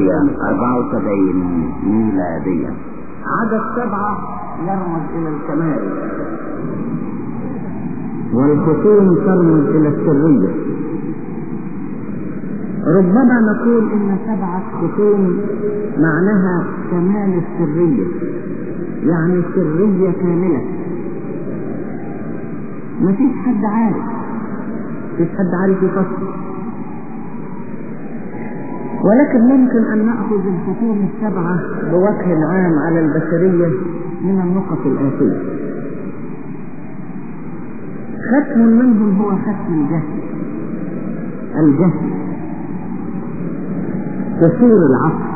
1974 ميلاديا عدد سبعة يرمز إلى الكمال والختوم ترمز إلى السرية ربما نقول إن سبعة ختوم معناها كمال السرية يعني سرية كاملة مفيش حد عارف مفيش حد عارف يفسر ولكن ممكن أن نأخذ الختوم السبعة بوجه عام على البشرية من النقط الآتية ختم منهم هو ختم الجهل الجهل قصور العقل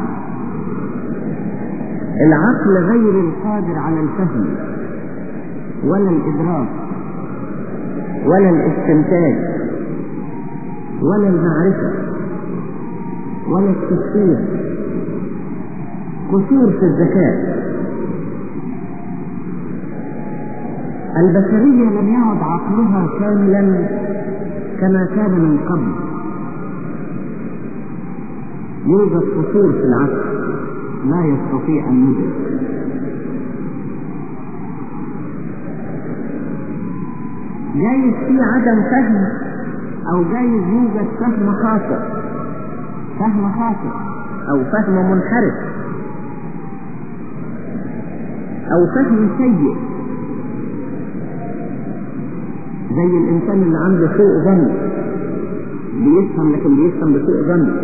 العقل غير القادر على الفهم ولا الإدراك ولا الاستنتاج ولا المعرفة ولا التفكير قصور في الذكاء البشرية لم يعد عقلها كاملا كما كان من قبل يوجد قصور في العقل لا يستطيع أن يدرك جايز في عدم فهم أو جايز يوجد فهم خاطئ فهم خاطئ أو فهم منحرف أو فهم سيء زي الإنسان اللي عنده سوء ظن بيفهم لكن بيفهم بسوء ظن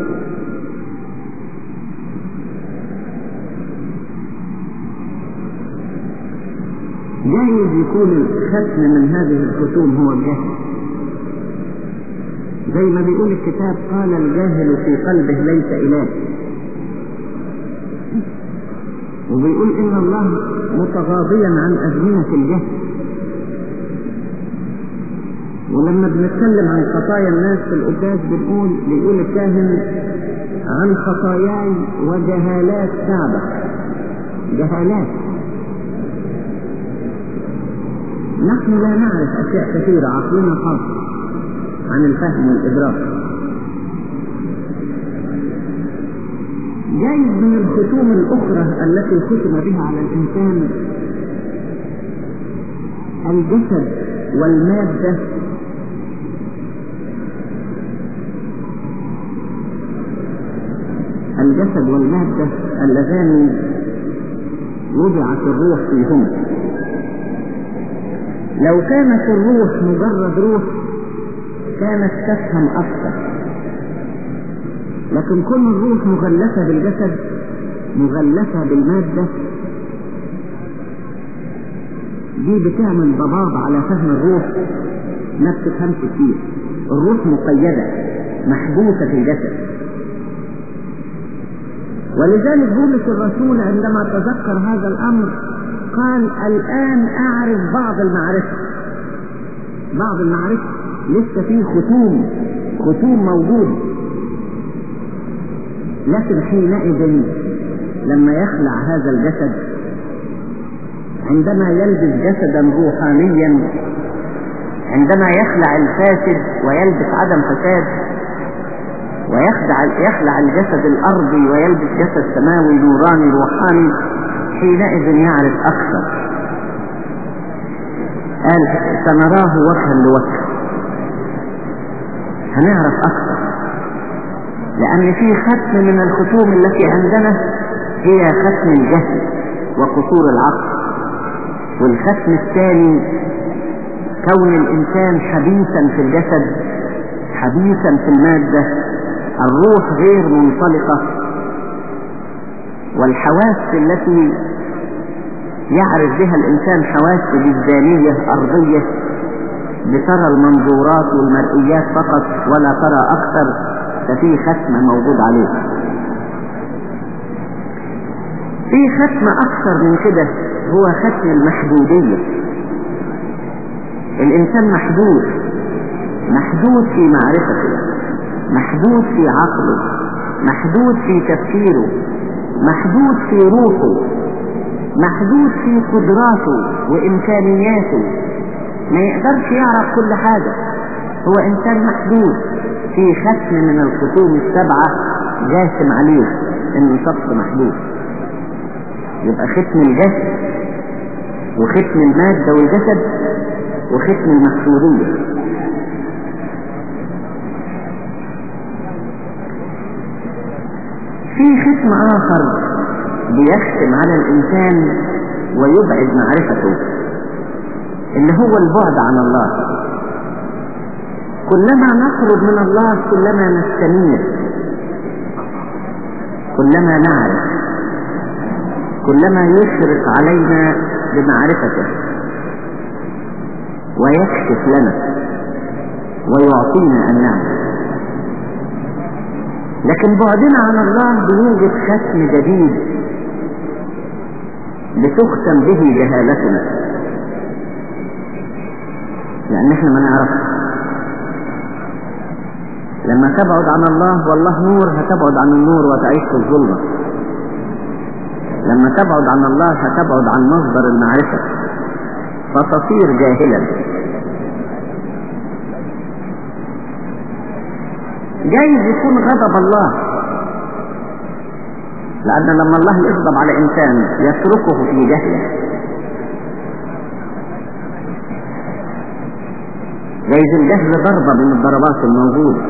جايز يكون الختم من هذه الختوم هو الجهل زي ما بيقول الكتاب قال الجاهل في قلبه ليس إله وبيقول إن الله متغاضيا عن أزمنة الجهل ولما بنتكلم عن خطايا الناس في القداس بنقول بيقول الكاهن عن خطاياي وجهالات شعبك جهالات نحن لا نعرف أشياء كثيرة عقلنا خاص عن الفهم والإدراك جايز من الختوم الأخرى التي ختم بها على الإنسان الجسد والمادة الجسد والمادة اللذان وضعت الروح فيهما لو كانت الروح مجرد روح كانت تفهم أكثر لكن كل الروح مغلفة بالجسد مغلفة بالمادة دي بتعمل ضباب على فهم الروح ما بتفهمش كتير الروح مقيدة محبوسة في الجسد ولذلك بولس الرسول عندما تذكر هذا الأمر قال الآن أعرف بعض المعرفة بعض المعرفة لسه في ختوم ختوم موجود لكن حينئذ لما يخلع هذا الجسد عندما يلبس جسدا روحانيا عندما يخلع الفاسد ويلبس عدم فساد ويخلع يخلع الجسد الأرضي ويلبس جسد سماوي نوراني روحاني حينئذ يعرف أكثر قال سنراه وجها لوجه هنعرف أكثر لأن في ختم من الختوم التي عندنا هي ختم الجهل وقصور العقل والختم الثاني كون الإنسان حبيسا في الجسد حبيسا في المادة الروح غير منطلقة والحواس التي يعرف بها الإنسان حواس وجدانية أرضية بترى المنظورات والمرئيات فقط ولا ترى أكثر ففي ختم موجود عليه في ختم أكثر من كده هو ختم المحدودية الإنسان محدود محدود في معرفته محدود في عقله محدود في تفكيره محدود في روحه محدود في قدراته وإمكانياته ما يقدرش يعرف كل حاجة هو إنسان محدود في ختم من الختوم السبعة جاسم عليه انه شخص محدود يبقى ختم الجسد وختم المادة والجسد وختم المحسودية في ختم آخر بيختم على الإنسان ويبعد معرفته اللي هو البعد عن الله كلما نقرب من الله كلما نستنير كلما نعرف كلما يشرق علينا بمعرفته ويكشف لنا ويعطينا أن نعرف لكن بعدنا عن الله بيوجد ختم جديد بتختم به جهالتنا لأن احنا ما نعرفش لما تبعد عن الله والله نور هتبعد عن النور وتعيش في الظلمة لما تبعد عن الله هتبعد عن مصدر المعرفة فتصير جاهلا جايز يكون غضب الله لأن لما الله يغضب على إنسان يتركه في جهله جايز الجهل ضربة من الضربات الموجودة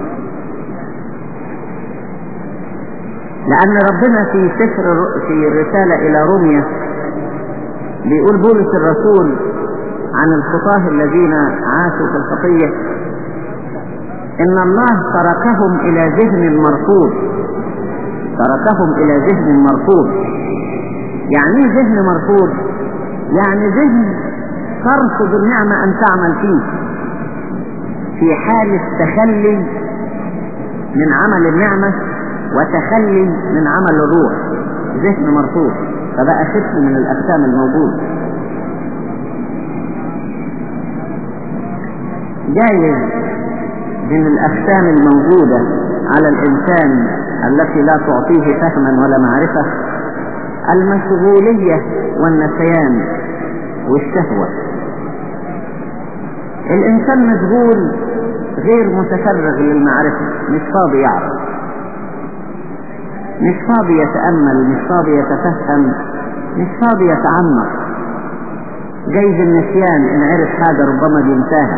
لأن ربنا في سفر في الرسالة إلى روميا بيقول بولس الرسول عن الخطاه الذين عاشوا في الخطية إن الله تركهم إلى ذهن مرفوض تركهم إلى ذهن مرفوض يعني ايه ذهن مرفوض يعني ذهن ترفض النعمة أن تعمل فيه في حالة تخلي من عمل النعمة وتخلي من عمل الروح ذهن مرفوض فبقى ختم من الأجسام الموجودة جايز من الأجسام الموجودة على الإنسان التي لا تعطيه فهما ولا معرفة المشغولية والنسيان والشهوة الإنسان مشغول غير متفرغ للمعرفة مش فاضي يعرف مش فاضي يتأمل مش فاضي يتفهم مش فاضي يتعمق جايز النسيان إن عرف حاجة ربما بينساها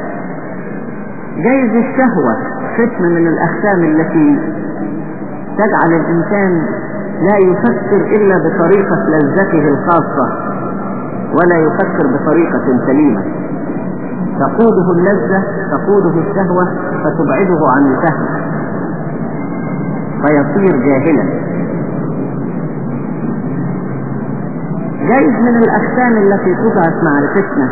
جايز الشهوة ختم من الأختام التي تجعل الإنسان لا يفكر إلا بطريقة لذته الخاصة ولا يفكر بطريقة سليمة تقوده اللذة تقوده الشهوة فتبعده عن الفهم فيصير جاهلا جايز من الأجسام التي تضعف معرفتنا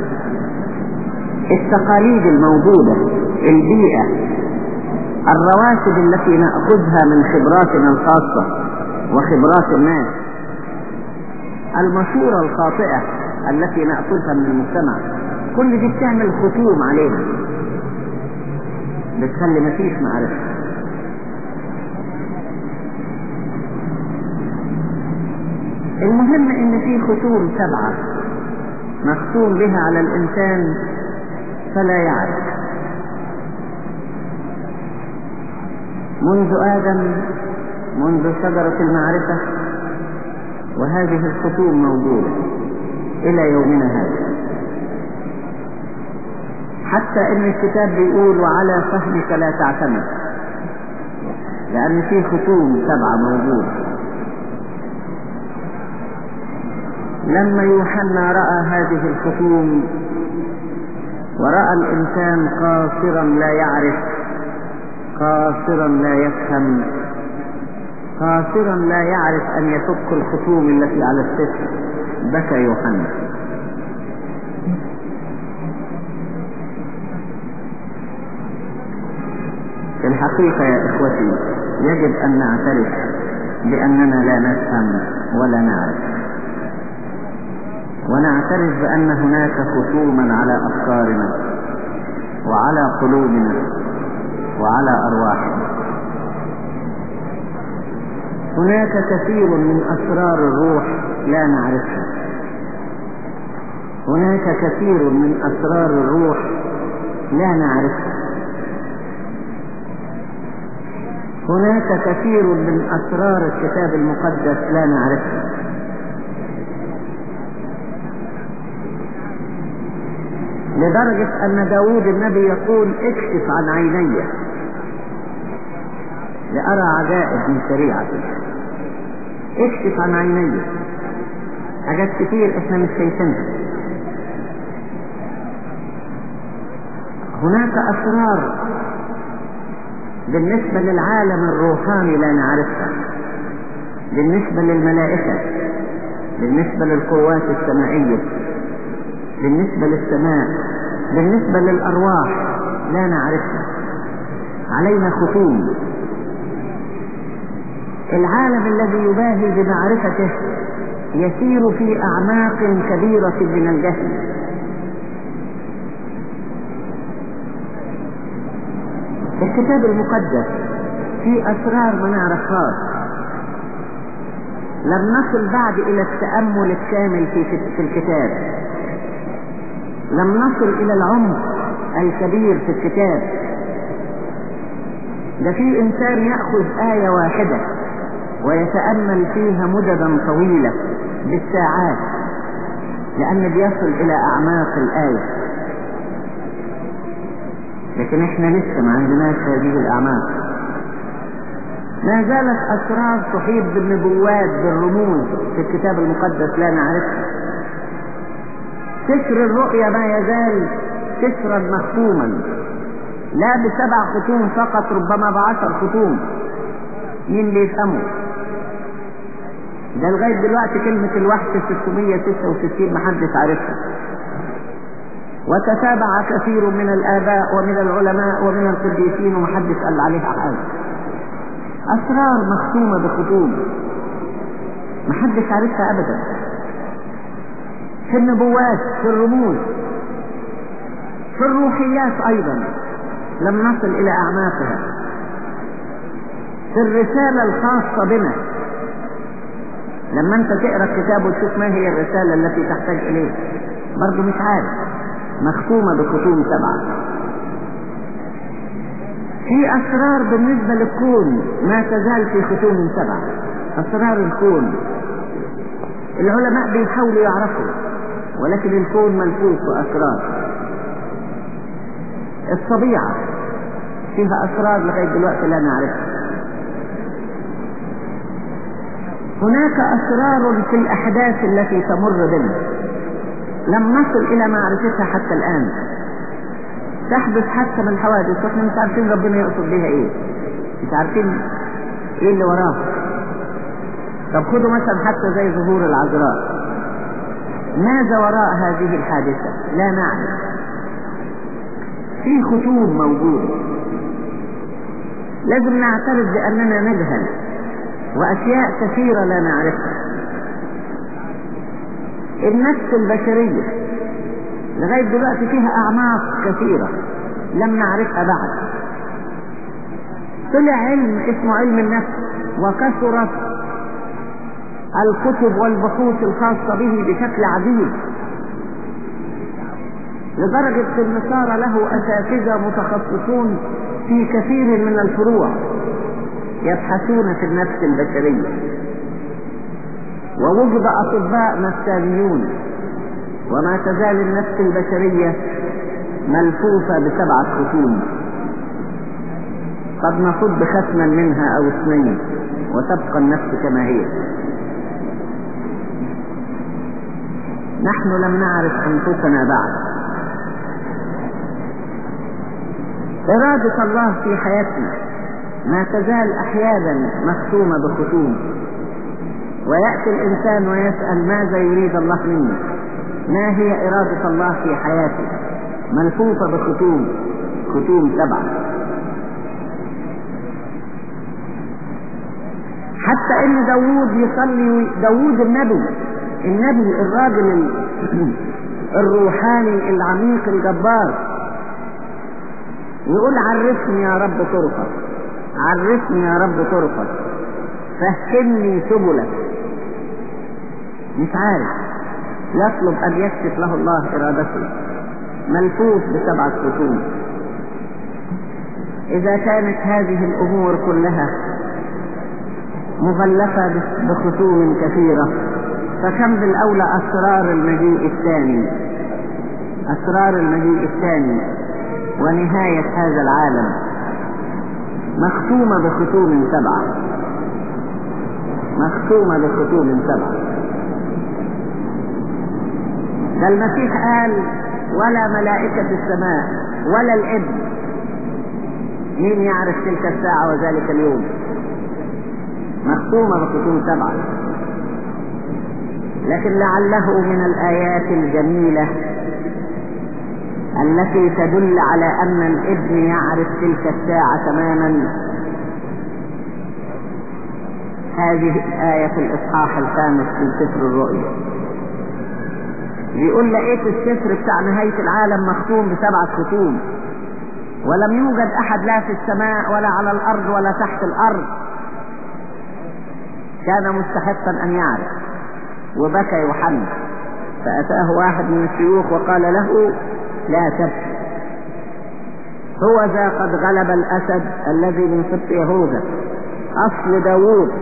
التقاليد الموجودة البيئة الرواتب التي نأخذها من خبراتنا الخاصة وخبرات الناس المشورة الخاطئة التي نأخذها من المجتمع كل دي بتعمل خصوم علينا بتخلي مفيش معرفة المهم ان في خصوم سبعة مختوم بها على الانسان فلا يعرف منذ ادم منذ شجرة المعرفة وهذه الخصوم موجودة الى يومنا هذا حتى ان الكتاب بيقول وعلى فهمك لا تعتمد لان في خصوم سبعة موجودة لما يوحنا رأى هذه الخصوم ورأى الإنسان قاصرا لا يعرف قاصرا لا يفهم قاصرا لا يعرف أن يفك الخصوم التي على الستر بكى يوحنا في الحقيقة يا إخوتي يجب أن نعترف بأننا لا نفهم ولا نعرف ونعترف بأن هناك خصوما على أفكارنا وعلى قلوبنا وعلى أرواحنا هناك كثير من أسرار الروح لا نعرفها هناك كثير من أسرار الروح لا نعرفها هناك كثير من أسرار الكتاب المقدس لا نعرفها لدرجة أن داود النبي يقول اكشف عن عيني لأرى عجائب من شريعتك اكشف عن عيني حاجات كتير احنا مش شايفينها هناك أسرار بالنسبة للعالم الروحاني لا نعرفها بالنسبة للملائكة بالنسبة للقوات السمائية بالنسبة للسماء بالنسبة للأرواح لا نعرفها علينا ختوم العالم الذي يباهي بمعرفته يسير في أعماق كبيرة من الجهل الكتاب المقدس في أسرار ما نعرفهاش لم نصل بعد إلى التأمل الكامل في, في الكتاب لم نصل إلى العمق الكبير في الكتاب ده في إنسان يأخذ آية واحدة ويتأمل فيها مددا طويلة بالساعات لأن بيصل إلى أعماق الآية لكن احنا لسه ما عندناش هذه الأعماق ما زالت أسرار تحيط بالنبوات بالرموز في الكتاب المقدس لا نعرفها سفر الرؤيا ما يزال سفرا مختوما لا بسبع ختوم فقط ربما بعشر ختوم مين بيفهموا ده لغاية دلوقتي كلمة الوحش 666 محدش عارفها وتتابع كثير من الآباء ومن العلماء ومن القديسين ومحدش قال عليها حاجة أسرار مختومة بختوم محدش عارفها أبدا في النبوات في الرموز في الروحيات أيضا لم نصل إلى أعماقها في الرسالة الخاصة بنا لما انت تقرا الكتاب وتشوف ما هي الرسالة التي تحتاج إليه برضه مش عارف مختومة بختوم سبعة في أسرار بالنسبة للكون ما تزال في ختوم سبعة أسرار الكون العلماء بيحاولوا يعرفوا ولكن الكون ملفوف بأسرار الطبيعة فيها أسرار لغاية دلوقتي لا نعرفها هناك أسرار في الأحداث التي تمر بنا لم نصل إلى معرفتها حتى الآن تحدث حتى من الحوادث واحنا مش عارفين ربنا يقصد بها ايه مش عارفين ايه اللي وراها طب خدوا مثلا حتى زي ظهور العذراء ماذا وراء هذه الحادثة لا نعلم في ختوم موجود لازم نعترف بأننا نجهل وأشياء كثيرة لا نعرفها النفس البشرية لغاية دلوقتي فيها أعماق كثيرة لم نعرفها بعد طلع علم اسمه علم النفس وكثرت الكتب والبحوث الخاصة به بشكل عديد لدرجة ان صار له اساتذة متخصصون في كثير من الفروع يبحثون في النفس البشرية ووجد أطباء نفسانيون وما تزال النفس البشرية ملفوفة بسبعة ختوم قد نصد ختما منها أو اثنين وتبقى النفس كما هي نحن لم نعرف أنفسنا بعد إرادة الله في حياتنا ما تزال أحيانا مختومة بختوم ويأتي الإنسان ويسأل ماذا يريد الله مني ما هي إرادة الله في حياتي ملفوفة بختوم ختوم سبعة حتى ان داوود يصلي داوود النبي النبي الراجل الروحاني العميق الجبار يقول عرفني يا رب طرقك عرفني يا رب طرقك فهمني سبلك مش عارف يطلب ان يكشف له الله ارادته ملفوف بسبعة خصوم إذا كانت هذه الأمور كلها مغلفة بختوم كثيرة فكم بالأولى أسرار المجيء الثاني أسرار المجيء الثاني ونهاية هذا العالم مختومة بختوم سبعة مختومة بختوم سبعة ده المسيح قال ولا ملائكة السماء ولا الابن مين يعرف تلك الساعة وذلك اليوم مختومة بختوم سبعة لكن لعله من الآيات الجميلة التي تدل على أن الابن يعرف تلك الساعة تماما هذه الآية في الإصحاح الخامس في سفر الرؤيا بيقول لقيت السفر بتاع نهاية العالم مختوم بسبعة ختوم ولم يوجد أحد لا في السماء ولا على الأرض ولا تحت الأرض كان مستحقا أن يعرف وبكى يوحنا فأتاه واحد من الشيوخ وقال له لا تبكي هو ذا قد غلب الأسد الذي من سبط يهوذا أصل داوود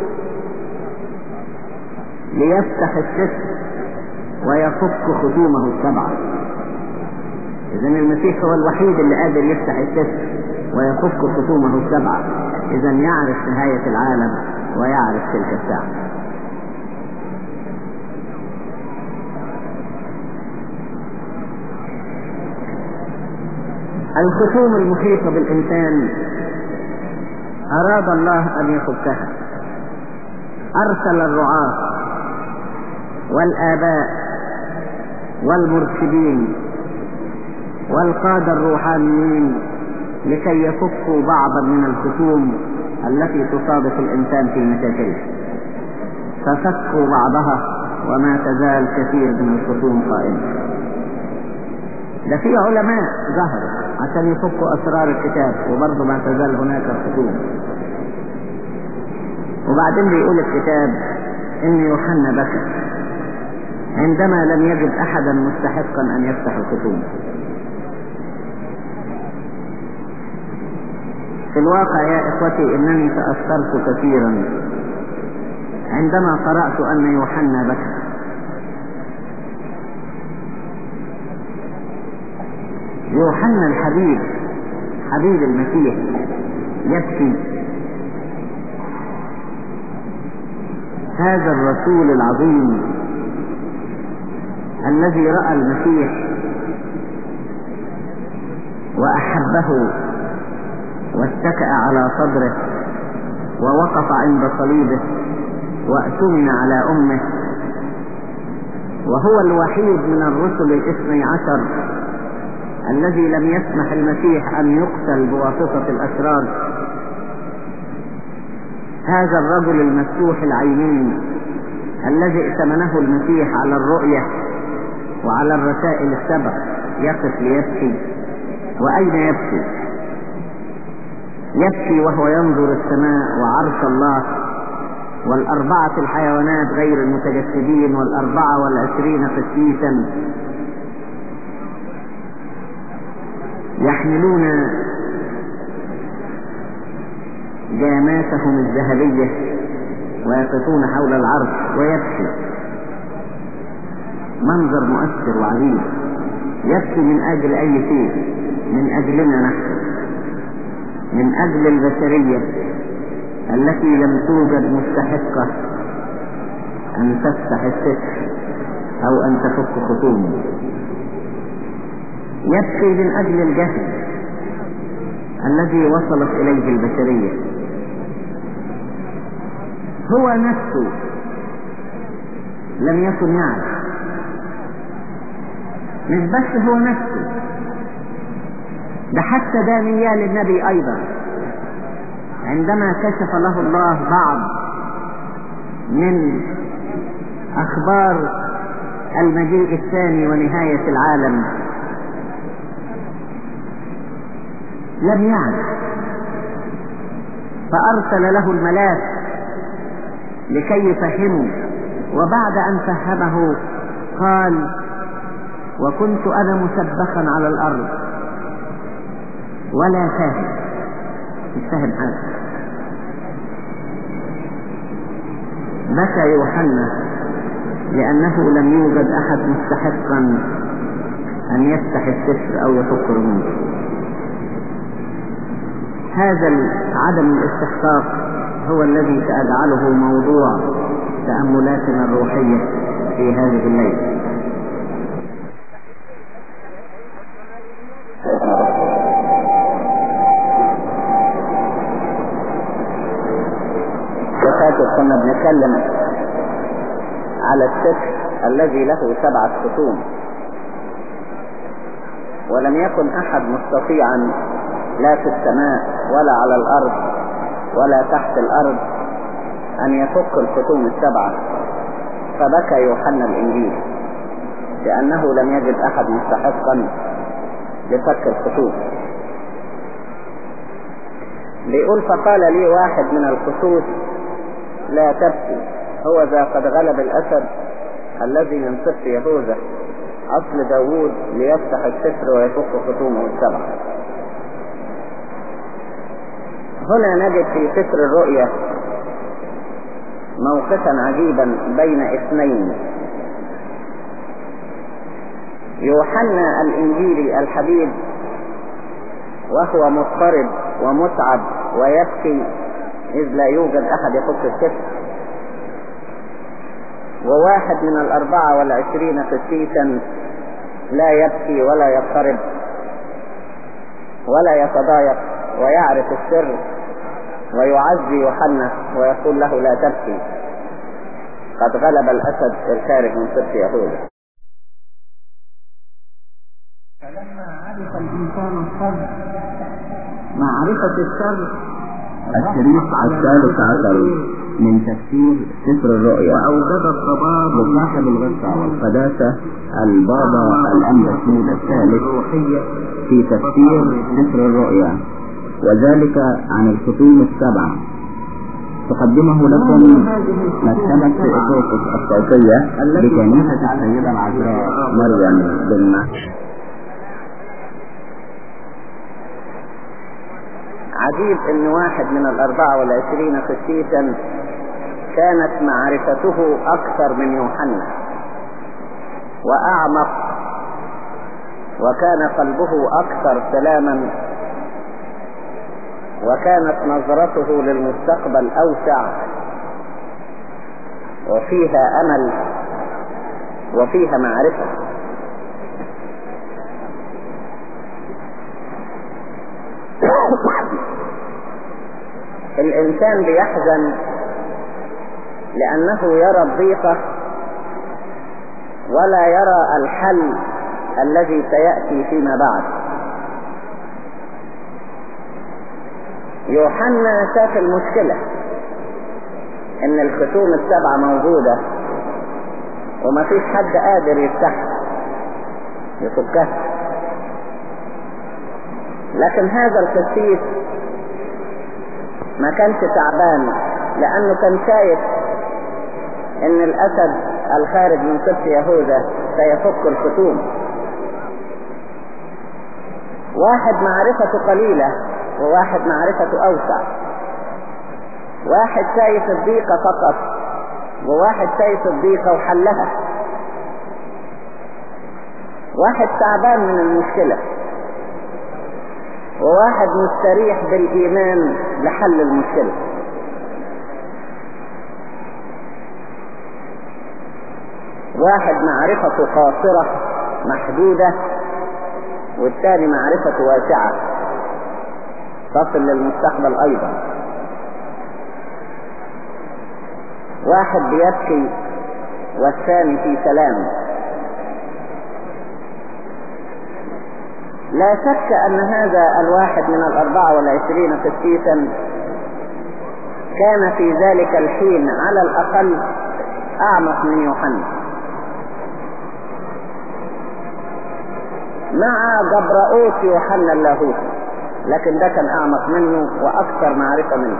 ليفتح السفر ويفك ختومه السبعة إذا المسيح هو الوحيد اللي قادر يفتح السفر ويفك ختومه السبعة إذا يعرف نهاية العالم ويعرف تلك الساعة الخصوم المحيطة بالإنسان أراد الله أن يفكها أرسل الرعاة والآباء والمرشدين والقادة الروحانيين لكي يفكوا بعضا من الخصوم التي تصادف الإنسان في مشاكله ففكوا بعضها وما تزال كثير من الخصوم قائمة ده في علماء ظهروا عشان يفكوا أسرار الكتاب وبرضه ما تزال هناك خصوم وبعدين بيقول الكتاب إن يوحنا بكى عندما لم يجد أحدا مستحقا أن يفتح الخصوم في الواقع يا إخوتي إنني تأثرت كثيرا عندما قرأت أن يوحنا بكى يوحنا الحبيب حبيب المسيح يبكي هذا الرسول العظيم الذي رأى المسيح وأحبه واتكأ على صدره ووقف عند صليبه وأتمن على أمه وهو الوحيد من الرسل الاثني عشر الذي لم يسمح المسيح أن يقتل بواسطة الأشرار هذا الرجل المفتوح العينين الذي ائتمنه المسيح على الرؤية وعلى الرسائل السبع يقف ليبكي وأين يبكي يبكي وهو ينظر السماء وعرش الله والأربعة الحيوانات غير المتجسدين والأربعة والعشرين قسيسا يحملون جاماتهم الذهبية ويقفون حول العرش ويبكي منظر مؤثر وعجيب يبكي من أجل أي شيء من أجلنا نحن من أجل البشرية التي لم توجد مستحقة أن تفتح الستر أو أن تفك خصومه يبكي من أجل الجهل الذي وصلت إليه البشرية هو نفسه لم يكن يعرف مش بس هو نفسه ده حتى دانيال النبي أيضا عندما كشف له الله بعض من أخبار المجيء الثاني ونهاية العالم لم يعرف فأرسل له الملاك لكي يفهمه وبعد أن فهمه قال وكنت أنا مسبخا على الأرض ولا فاهم مش فاهم حاجة بكى يوحنا لأنه لم يوجد أحد مستحقا أن يفتح السفر أو يفك رموز هذا عدم الاستحقاق هو الذي سأجعله موضوع تأملاتنا الروحية في هذه الليلة فاتت كنا بنتكلم على السفر الذي له سبعة ختوم ولم يكن أحد مستطيعا لا في السماء ولا على الأرض ولا تحت الأرض أن يفك الختوم السبعة فبكى يوحنا الإنجيل لأنه لم يجد أحد مستحقا لفك الختوم بيقول فقال لي واحد من الخصوص لا تبكي هو ذا قد غلب الأسد الذي من سفر يهوذا أصل داوود ليفتح السفر ويفك ختومه السبعة هنا نجد في سفر الرؤيا موقفا عجيبا بين اثنين يوحنا الانجيلي الحبيب وهو مضطرب ومتعب ويبكي اذ لا يوجد احد يفك السفر وواحد من الاربعة والعشرين قسيسا لا يبكي ولا يضطرب ولا يتضايق ويعرف السر ويعزي يوحنا ويقول له لا تبكي قد غلب الأسد الخارج من سبط يهوذا فلما عرف الإنسان الشر معرفة الشر الشريط الثالث عشر من تفسير سفر الرؤيا وأوجد الضباب لصاحب الغصة والقداسة البابا الأنبسود الثالث في تفسير سفر الرؤيا وذلك عن الختوم السبعة تقدمه لكم مكتبة إفوكس الصوتية لكنيسة السيدة العذراء مريم بالمهد عجيب ان واحد من الاربعة والعشرين قسيسا كانت معرفته اكثر من يوحنا واعمق وكان قلبه اكثر سلاما وكانت نظرته للمستقبل اوسع وفيها امل وفيها معرفة الانسان بيحزن لانه يرى الضيقة ولا يرى الحل الذي سيأتي فيما بعد يوحنا شاف المشكلة ان الختوم السبعة موجودة وما فيش حد قادر يفتحها يفكها لكن هذا القسيس ما كانش تعبان لانه كان شايف ان الاسد الخارج من سبط يهوذا سيفك الختوم واحد معرفته قليلة وواحد معرفته اوسع واحد شايف الضيقة فقط وواحد شايف الضيقة وحلها واحد تعبان من المشكلة وواحد مستريح بالإيمان لحل المشكلة واحد معرفته قاصرة محدودة والثاني معرفته واسعة تصل للمستقبل أيضا واحد بيبكي والثاني في سلام لا شك أن هذا الواحد من الأربعة والعشرين قسيسا كان في ذلك الحين على الأقل أعمق من يوحنا مع جبرؤوت يوحنا اللاهوت لكن ده كان أعمق منه وأكثر معرفة منه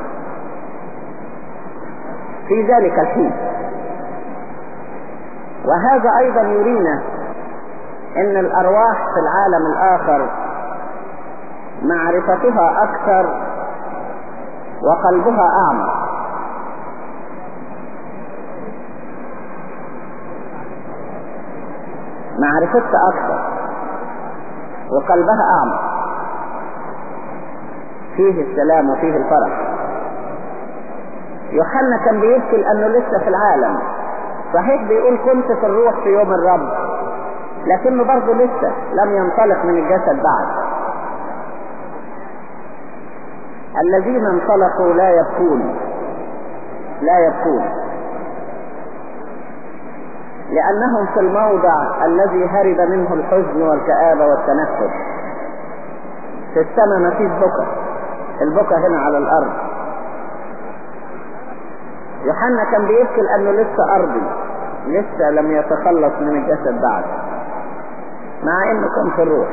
في ذلك الحين وهذا أيضا يرينا ان الارواح في العالم الاخر معرفتها اكثر وقلبها أعمى معرفتها أكثر وقلبها أعمى فيه السلام وفيه الفرح يوحنا كان بيبكي لأنه لسه في العالم صحيح بيقول كنت في الروح في يوم الرب لكنه برضه لسه لم ينطلق من الجسد بعد الذين انطلقوا لا يبكون لا يبكون لأنهم في الموضع الذي هرب منه الحزن والكآبة والتنفس في السماء ما فيش بكى البكى هنا على الأرض يوحنا كان بيبكي لأنه لسه أرضي لسه لم يتخلص من الجسد بعد مع انه كان في الروح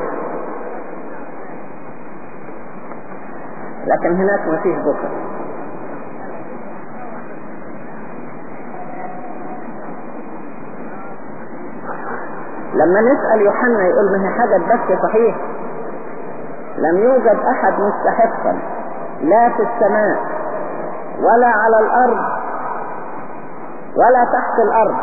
لكن هناك ما فيش بكر لما نسأل يوحنا يقول ما هي حاجة بس صحيح لم يوجد احد مستحقا لا في السماء ولا على الارض ولا تحت الارض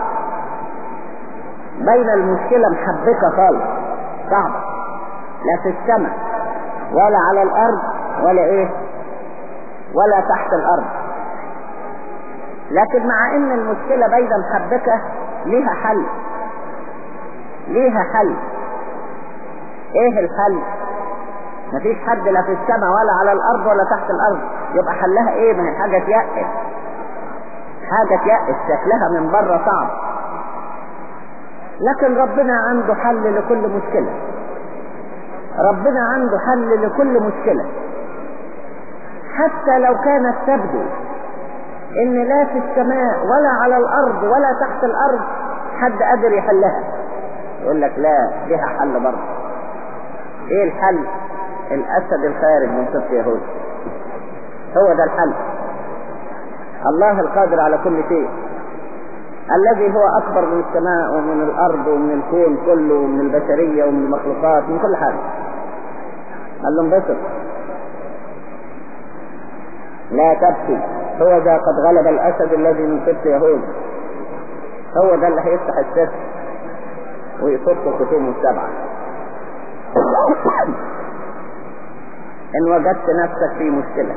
بين المشكلة محبكة خالص صعبة لا في السماء ولا على الارض ولا ايه ولا تحت الارض لكن مع ان المشكلة بين محبكة ليها حل ليها حل ايه الحل مفيش حد لا في السماء ولا على الارض ولا تحت الارض يبقى حلها ايه ما هي حاجة تيأس حاجة تيأس شكلها من بره صعب لكن ربنا عنده حل لكل مشكلة ربنا عنده حل لكل مشكلة حتى لو كانت تبدو ان لا في السماء ولا على الارض ولا تحت الارض حد قادر يحلها يقول لك لا لها حل برضه ايه الحل الاسد الخارج من سبط يهود هو ده الحل الله القادر على كل شيء الذي هو اكبر من السماء ومن الارض ومن الكون كله ومن البشرية ومن المخلوقات من كل حاجة قال له انبسط لا تبكي هو ذا قد غلب الاسد الذي من سبط يهود هو ده اللي هيفتح السبت ويصف ختومه السبعة ان وجدت نفسك في مشكلة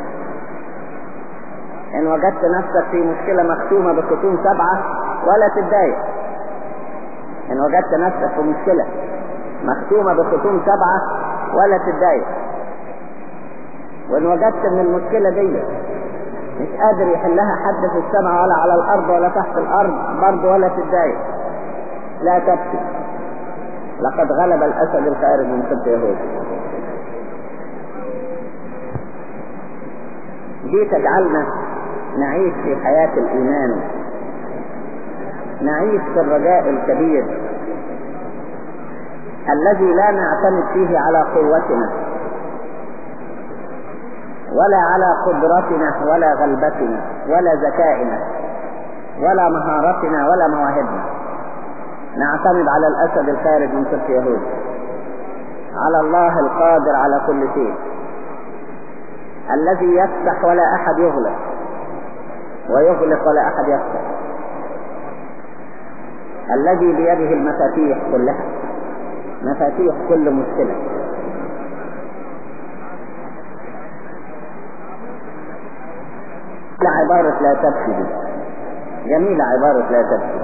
ان وجدت نفسك في مشكلة مختومة بختوم سبعة ولا تتضايق ان وجدت نفسك في مشكلة مختومة بختوم سبعة ولا تتضايق وان وجدت ان المشكلة دي مش قادر يحلها حد في السماء ولا على الارض ولا تحت الارض برضه ولا تتضايق لا تبكي لقد غلب الاسد الخارج من سبط يهود دي تجعلنا نعيش في حياة الإيمان نعيش في الرجاء الكبير الذي لا نعتمد فيه على قوتنا ولا على قدرتنا ولا غلبتنا ولا ذكائنا ولا مهارتنا ولا مواهبنا نعتمد على الأسد الخارج من سبط يهود على الله القادر على كل شيء الذي يفتح ولا أحد يغلق ويغلق ولا أحد يفتح الذي بيده المفاتيح كلها مفاتيح كل مشكلة عبارة لا تبكي دي جميلة عبارة لا تبكي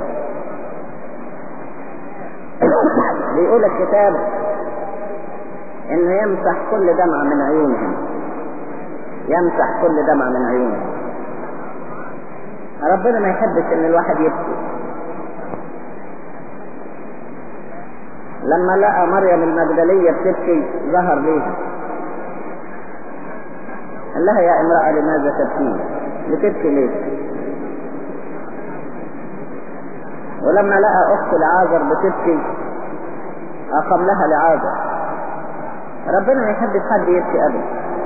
بيقول الكتاب انه يمسح كل دمعة من عيونهم يمسح كل دمعة من عيونهم ربنا ما يحبش ان الواحد يبكي لما لقى مريم المجدلية بتبكي ظهر ليها قال لها يا امرأة لماذا تبكين بتبكي ليه ولما لقى اخت لعازر بتبكي اقام لها لعازر ربنا ما يحبش حد يبكي ابدا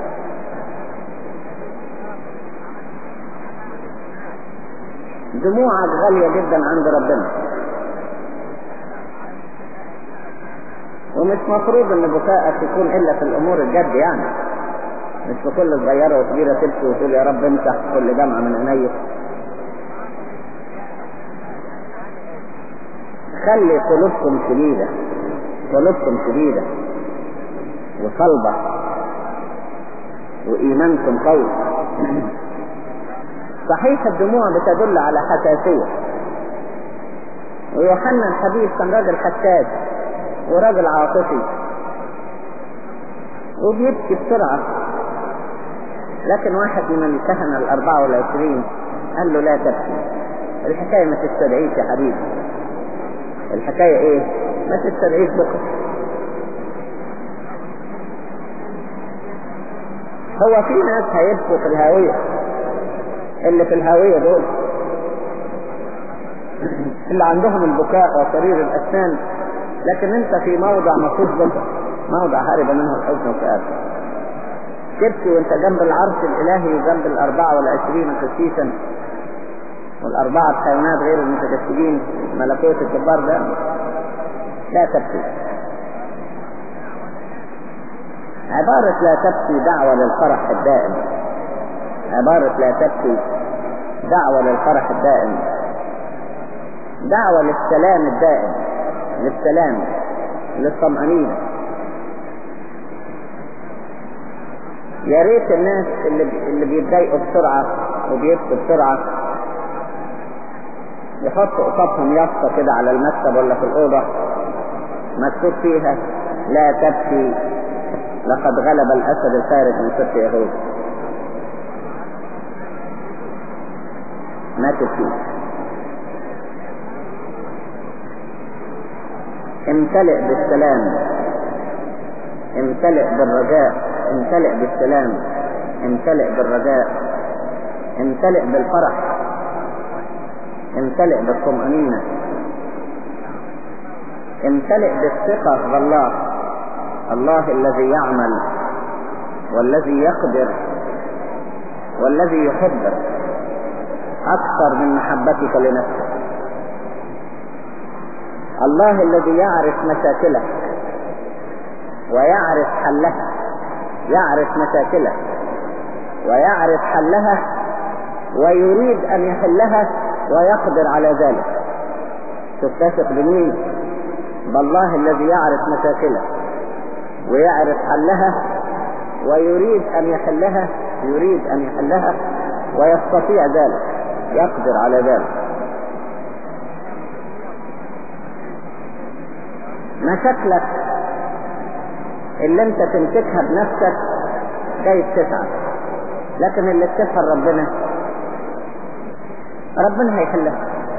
دموعك غالية جدا عند ربنا ومش مفروض ان بكاءك يكون الا في الامور الجد يعني مش في كل صغيرة وكبيرة تبكي وتقول يا رب امسح كل دمعة من عينيا خلي قلوبكم شديدة قلوبكم شديدة وصلبة وإيمانكم قوي صحيح الدموع بتدل على حساسية ويوحنا الحبيب كان راجل حساس وراجل عاطفي وبيبكي بسرعة لكن واحد من الكهنة الأربعة والعشرين قال له لا تبكي الحكاية ما تستدعيش يا حبيبي الحكاية ايه ما تستدعيش بكرة هو في ناس هيبكوا في الهاوية اللي في الهاوية دول اللي عندهم البكاء وصرير الأسنان لكن انت في موضع مفروض بكرة موضع هرب منه الحزن والكآبة تبكي وانت جنب العرش الإلهي وجنب الأربعة والعشرين قسيسا والأربعة الحيوانات غير المتجسدين ملكوت الجبار ده لا تبكي عبارة لا تبكي دعوة للفرح الدائم عبارة لا تبكي دعوة للفرح الدائم دعوة للسلام الدائم للسلام للطمأنينة يا ريت الناس اللي اللي بيتضايقوا بسرعة وبيبكوا بسرعة يحطوا قصادهم يافطة كده على المكتب ولا في الأوضة مكتوب فيها لا تبكي لقد غلب الأسد الخارج من سبط يهود ما تبكي امتلئ بالسلام امتلئ بالرجاء امتلئ بالسلام امتلئ بالرجاء امتلئ بالفرح امتلئ بالطمأنينة امتلئ بالثقة بالله الله الذي يعمل والذي يقدر والذي يحبك أكثر من محبتك لنفسك الله الذي يعرف مشاكلك ويعرف حلها يعرف مشاكلك ويعرف حلها ويريد أن يحلها ويقدر على ذلك تتفق بمين بالله الذي يعرف مشاكلك ويعرف حلها ويريد أن يحلها يريد أن يحلها ويستطيع ذلك يقدر على ذلك مشاكلك اللي انت تمسكها بنفسك جاي تتعب لكن اللي تسهل ربنا ربنا هيحلها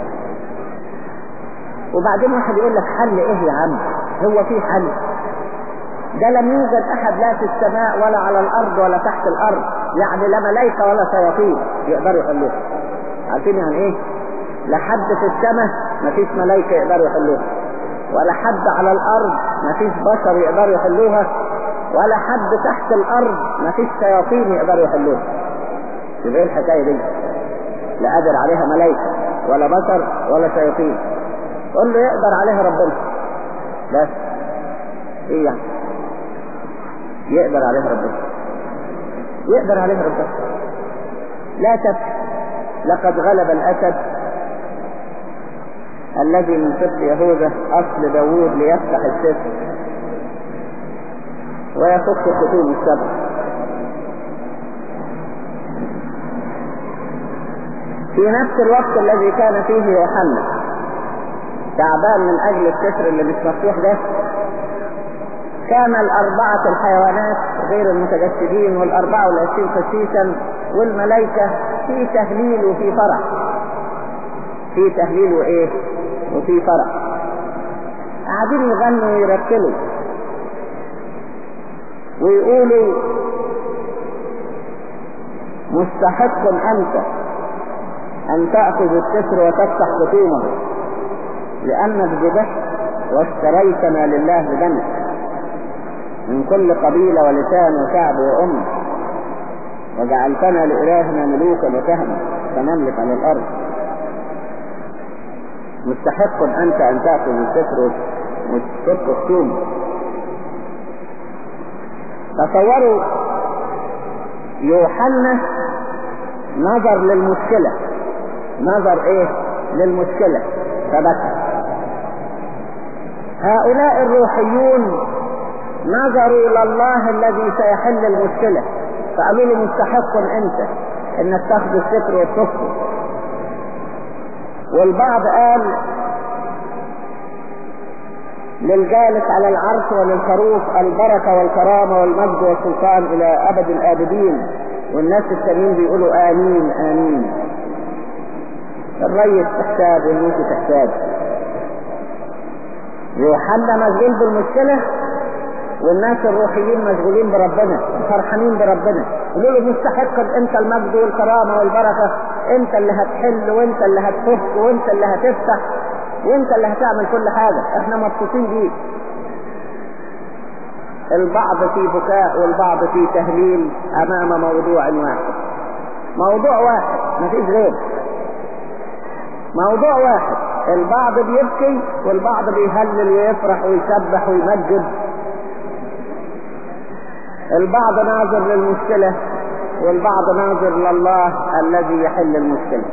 وبعدين واحد يقول لك حل ايه يا عم هو في حل ده لم يوجد احد لا في السماء ولا على الارض ولا تحت الارض يعني لا ملائكة ولا شياطين يقدروا يحلوها عارفين يعني ايه لا حد في السماء مفيش ملائكة يقدروا يحلوها ولا حد على الارض مفيش بشر يقدروا يحلوها ولا حد تحت الارض مفيش شياطين يقدروا يحلوها يبقى ايه الحكاية دي لا قادر عليها ملائكة ولا بشر ولا شياطين قول له يقدر عليها ربنا بس ايه يعني يقدر عليها ربنا يقدر عليها ربنا لا تبكي لقد غلب الاسد الذي من سبط يهوذا اصل داوود ليفتح السفر ويفك ختوم السبع في نفس الوقت الذي كان فيه يوحنا تعبان من اجل السفر اللي مش مفتوح ده كان الاربعة الحيوانات غير المتجسدين والاربعة والعشرين قسيسا والملائكة في تهليل وفي فرح في تهليل وايه وفي فرح قاعدين يغنوا ويرتلوا ويقولوا مستحق انت ان تأخذ السفر وتفتح خطومه لانك ذبحت واشتريتنا لله بدمك من كل قبيلة ولسان وشعب وأمة وجعلتنا لإلهنا ملوكا وكهنة فنملك على الأرض مستحق أنت أن تأخذ السفر وتفك الثوم تصوروا يوحنا نظر للمشكلة نظر ايه للمشكلة فبكى هؤلاء الروحيون نظروا الى الله الذي سيحل المشكلة فقالوا له مستحق انت انك تاخذ الستر وتكفر والبعض قال للجالس على العرش وللخروف البركة والكرامة والمجد والسلطان إلى أبد الآبدين والناس التانيين بيقولوا آمين آمين الريس تحتاج والناس تحتاج يوحنا مشغول بالمشكلة والناس الروحيين مشغولين بربنا فرحانين بربنا يقولوا له مستحق انت المجد والكرامة والبركة انت اللي هتحل وانت اللي هتفك وانت اللي هتفتح وانت اللي هتعمل كل حاجة احنا مبسوطين بيك البعض في بكاء والبعض في تهليل امام موضوع واحد موضوع واحد مفيش غير موضوع واحد البعض بيبكي والبعض بيهلل ويفرح ويسبح ويمجد البعض ناظر للمشكلة والبعض ناظر لله الذي يحل المشكلة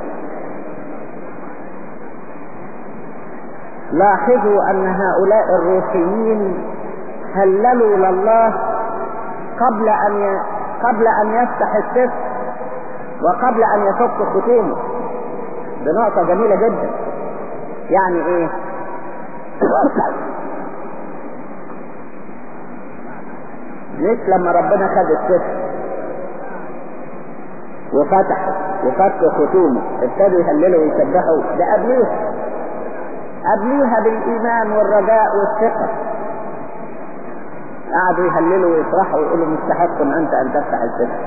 لاحظوا ان هؤلاء الروحيين هللوا لله قبل ان ي... قبل ان يفتح السفر وقبل ان يفك ختومه دي نقطة جميلة جدا يعني ايه مش لما ربنا خد السفر وفتح وفك ختومه ابتدوا يهللوا ويسبحوا ده قبليها قبليها بالايمان والرجاء والثقة قعدوا يهللوا ويفرحوا ويقولوا مستحق انت ان تفتح السفر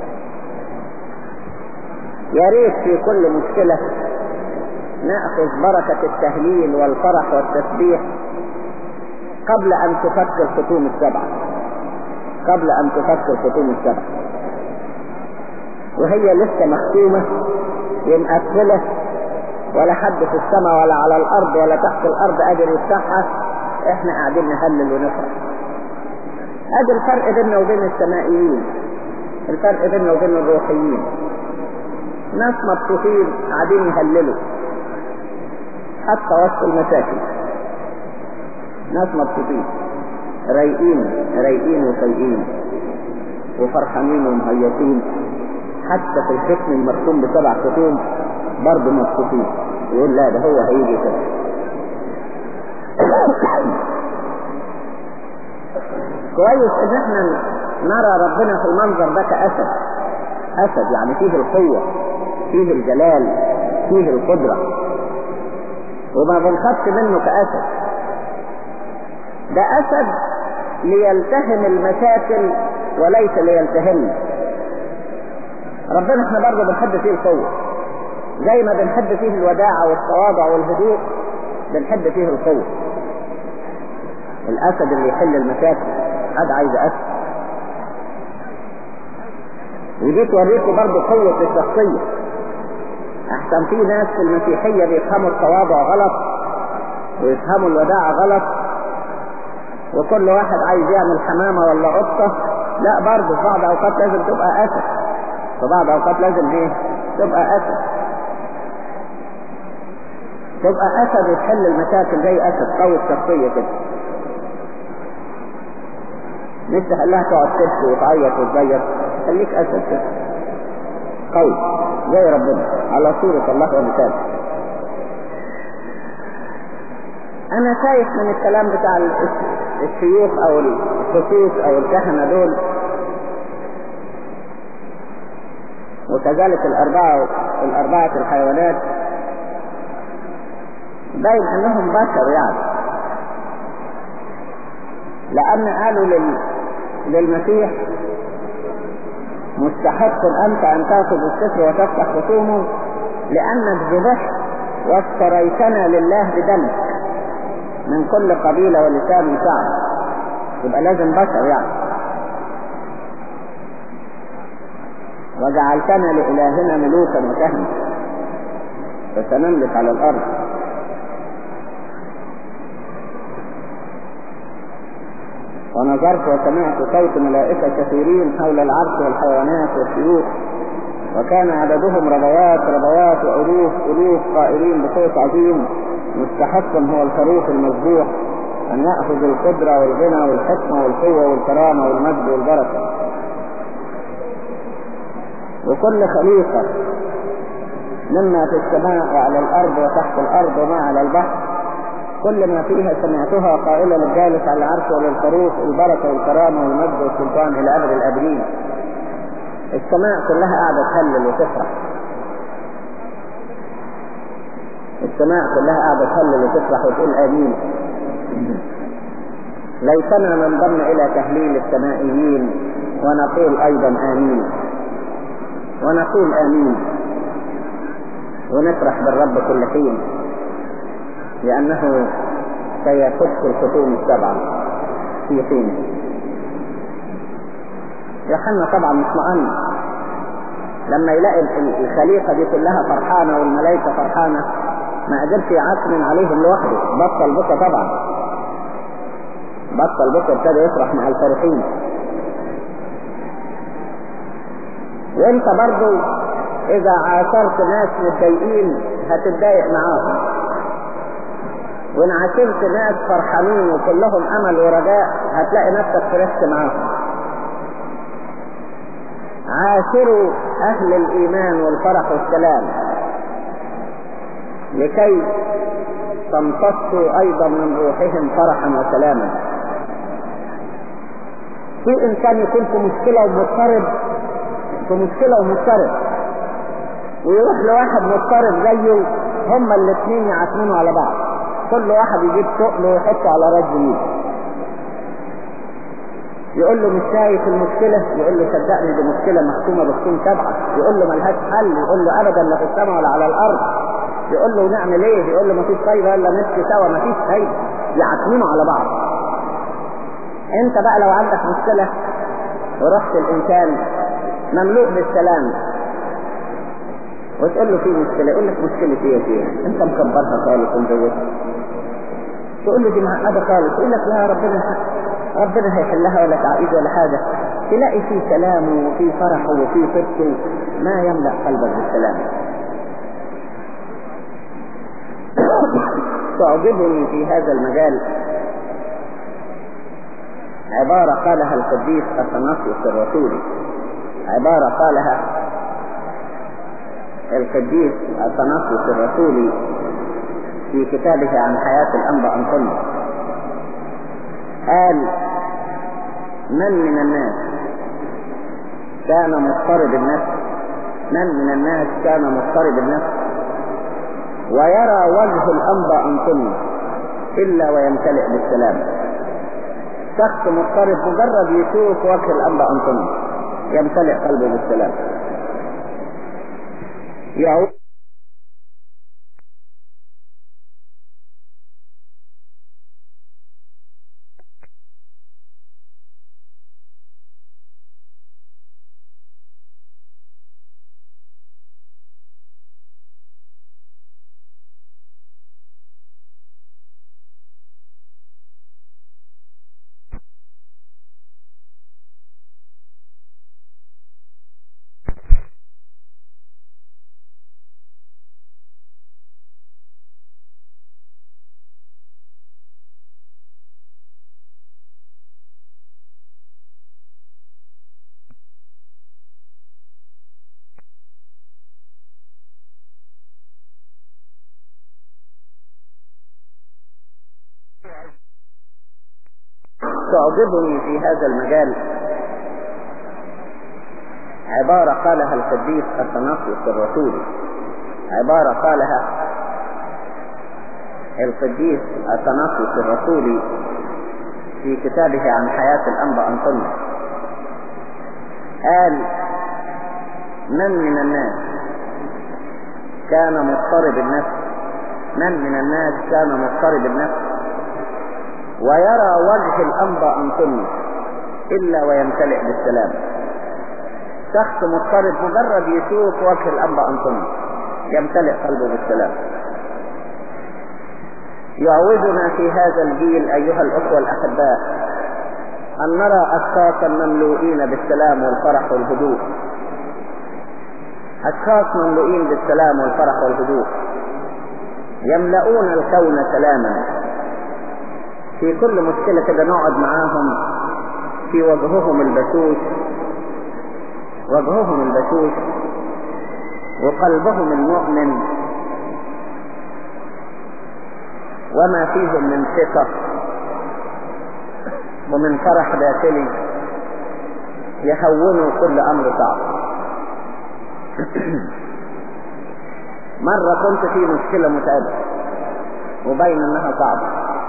يا ريت في كل مشكلة نأخذ بركة التهليل والفرح والتسبيح قبل أن تفك الختوم السبعة قبل أن تفك الختوم السبعة وهي لسه مختومة مقفلة ولا حد في السماء ولا على الأرض ولا تحت الأرض قادر يفتحها احنا قاعدين نهلل ونفرح ادي الفرق بيننا وبين السمائيين الفرق بيننا وبين الروحيين ناس مبسوطين قاعدين يهللوا حتى وسط المشاكل ناس مبسوطين رايقين رايقين وفايقين وفرحانين ومهيصين حتى في الختم المرسوم بسبع ختوم برضه مبسوطين يقول لا ده هو هيجي كده كويس ان احنا نرى ربنا في المنظر ده كأسد أسد يعني فيه القوة فيه الجلال فيه القدرة وما بنخافش منه كأسد ده أسد ليلتهم المشاكل وليس ليلتهمنا ربنا احنا برضه بنحب فيه القوة زي ما بنحب فيه الوداعة والتواضع والهدوء بنحب فيه القوة الأسد اللي يحل المشاكل هذا عايز أسد ودي توريكم برضه قوة الشخصية احسن في ناس في المسيحية بيفهموا التواضع غلط ويفهموا الوداعة غلط وكل واحد عايز يعمل حمامة ولا قطة لا برضه في بعض اوقات لازم تبقى اسد في بعض اوقات لازم ايه تبقى اسد تبقى اسد وتحل المشاكل زي اسد قوي الشخصية كده مش تخليها تقعد تبكي وتعيط وتزيط خليك اسد كده قوي زي ربنا على صورة الله ومثاله انا شايف من الكلام بتاع الشيوخ او الخصوص او الكهنة دول وكذلك الاربعة الاربعة الحيوانات باين انهم بشر يعني لان قالوا لل... للمسيح مستحق انت ان تاخذ السفر وتفتح خصومه لانك ذبحت واشتريتنا لله بدمك من كل قبيلة ولسان وشعب يبقى لازم بشر يعني وجعلتنا لإلهنا ملوكا وكهنة فسنملك على الأرض ونظرت وسمعت صوت ملائكة كثيرين حول العرش والحيوانات والشيوخ وكان عددهم ربوات ربوات وألوف ألوف قائلين بصوت عظيم مستحق هو الخروف المذبوح أن يأخذ القدرة والغنى والحكمة والقوة والكرامة والمجد والبركة وكل خليقة مما في السماء وعلى الأرض وتحت الأرض وما على البحر كل ما فيها سمعتها قائلة للجالس على العرش وللخروف البركة والكرامة والمجد والسلطان إلى أبد الأبدين السماء كلها قاعدة تهلل وتفرح السماء كلها قاعدة تهلل وتفرح وتقول آمين ليتنا ننضم إلى تهليل السمائيين ونقول أيضا آمين ونقول آمين ونفرح بالرب كل حين لأنه سيفك الخطوم السبعة في حينه يوحنا طبعا مطمئن لما يلاقي الخليقة دي كلها فرحانة والملائكة فرحانة ما قدرش يعصم عليهم لوحده بطل بكى طبعا بطل بكى ابتدى يفرح مع الفرحين وانت برضو اذا عاشرت ناس متضايقين هتتضايق معاهم وان عاشرت ناس فرحانين وكلهم امل ورجاء هتلاقي نفسك فرحت معاهم عاشروا اهل الايمان والفرح والسلام لكي تمتصوا ايضا من روحهم فرحا وسلاما في انسان يكون في مشكلة ومضطرب في مشكلة ومضطرب ويروح لواحد مضطرب زيه هما الاثنين يعتمنوا على بعض كل واحد يجيب ثقله ويحطه على راس زميله يقول له مش شايف المشكلة يقول له صدقني دي مشكلة محكومة بختوم سبعة يقول له ملهاش حل يقول له ابدا لا في السماء ولا على الارض يقول له نعمل ايه يقول له مفيش فايدة الا نمشي سوا مفيش فايدة يعتمنوا على بعض انت بقى لو عندك مشكلة ورحت الانسان مملوء بالسلام وتقول له في مشكلة يقول لك مشكلة ايه فيها انت مكبرها خالص ومزودها تقول له دي معقدة خالص يقول لك لا ربنا ربنا هيحلها ولا تعقيد ولا حاجة تلاقي في سلامه وفي فرحه وفي صدقه ما يملأ قلبك بالسلام تعجبني في هذا المجال عبارة قالها القديس أثناسيوس الرسولي عبارة قالها القديس أثناسيوس الرسولي في كتابه عن حياة الأنبا أنطونيوس قال من من الناس كان مضطرب النفس من من الناس كان مضطرب النفس ويرى وجه الأنبا أنطونيوس إلا ويمتلئ بالسلام شخص مضطرب مجرد يشوف وجه الأنبا أنطونيوس يمتلئ قلبه بالسلام يعود تعجبني في هذا المجال عبارة قالها القديس أثناسيوس الرسولي عبارة قالها القديس أثناسيوس الرسولي في كتابه عن حياة الأنبا أنطونيوس قال من من الناس كان مضطرب النفس من من الناس كان مضطرب النفس ويرى وجه الأنبا أنطونيوس إلا ويمتلئ بالسلام شخص مضطرب مجرد يشوف وجه الأنبا أنطونيوس يمتلئ قلبه بالسلام يعودنا في هذا الجيل أيها الأخوة الأحباء أن نرى أشخاصا مملوئين بالسلام والفرح والهدوء أشخاص مملوئين بالسلام والفرح والهدوء يملؤون الكون سلاما في كل مشكلة كده نقعد معاهم في وجههم البشوش وجههم البشوش وقلبهم المؤمن وما فيهم من ثقة ومن فرح داخلي يهونوا كل أمر صعب مرة كنت في مشكلة متعبة وبين انها صعبة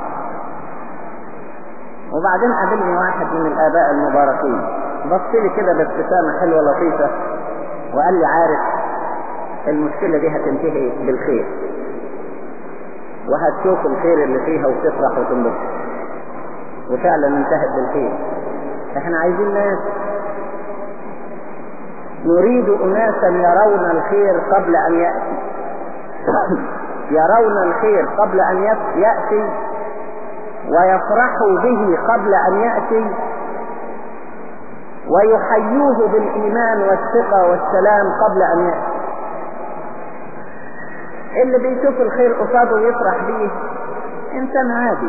وبعدين قابلني واحد من الآباء المباركين بص لي كده بابتسامة حلوة لطيفة وقال لي عارف المشكلة دي هتنتهي بالخير وهتشوف الخير اللي فيها وتفرح وتنبسط وفعلا انتهت بالخير احنا عايزين ناس نريد اناسا يرون الخير قبل ان يأتي يرون الخير قبل ان يأتي ويفرحوا به قبل ان يأتي ويحيوه بالايمان والثقة والسلام قبل ان يأتي اللي بيشوف الخير قصاده ويفرح به انسان عادي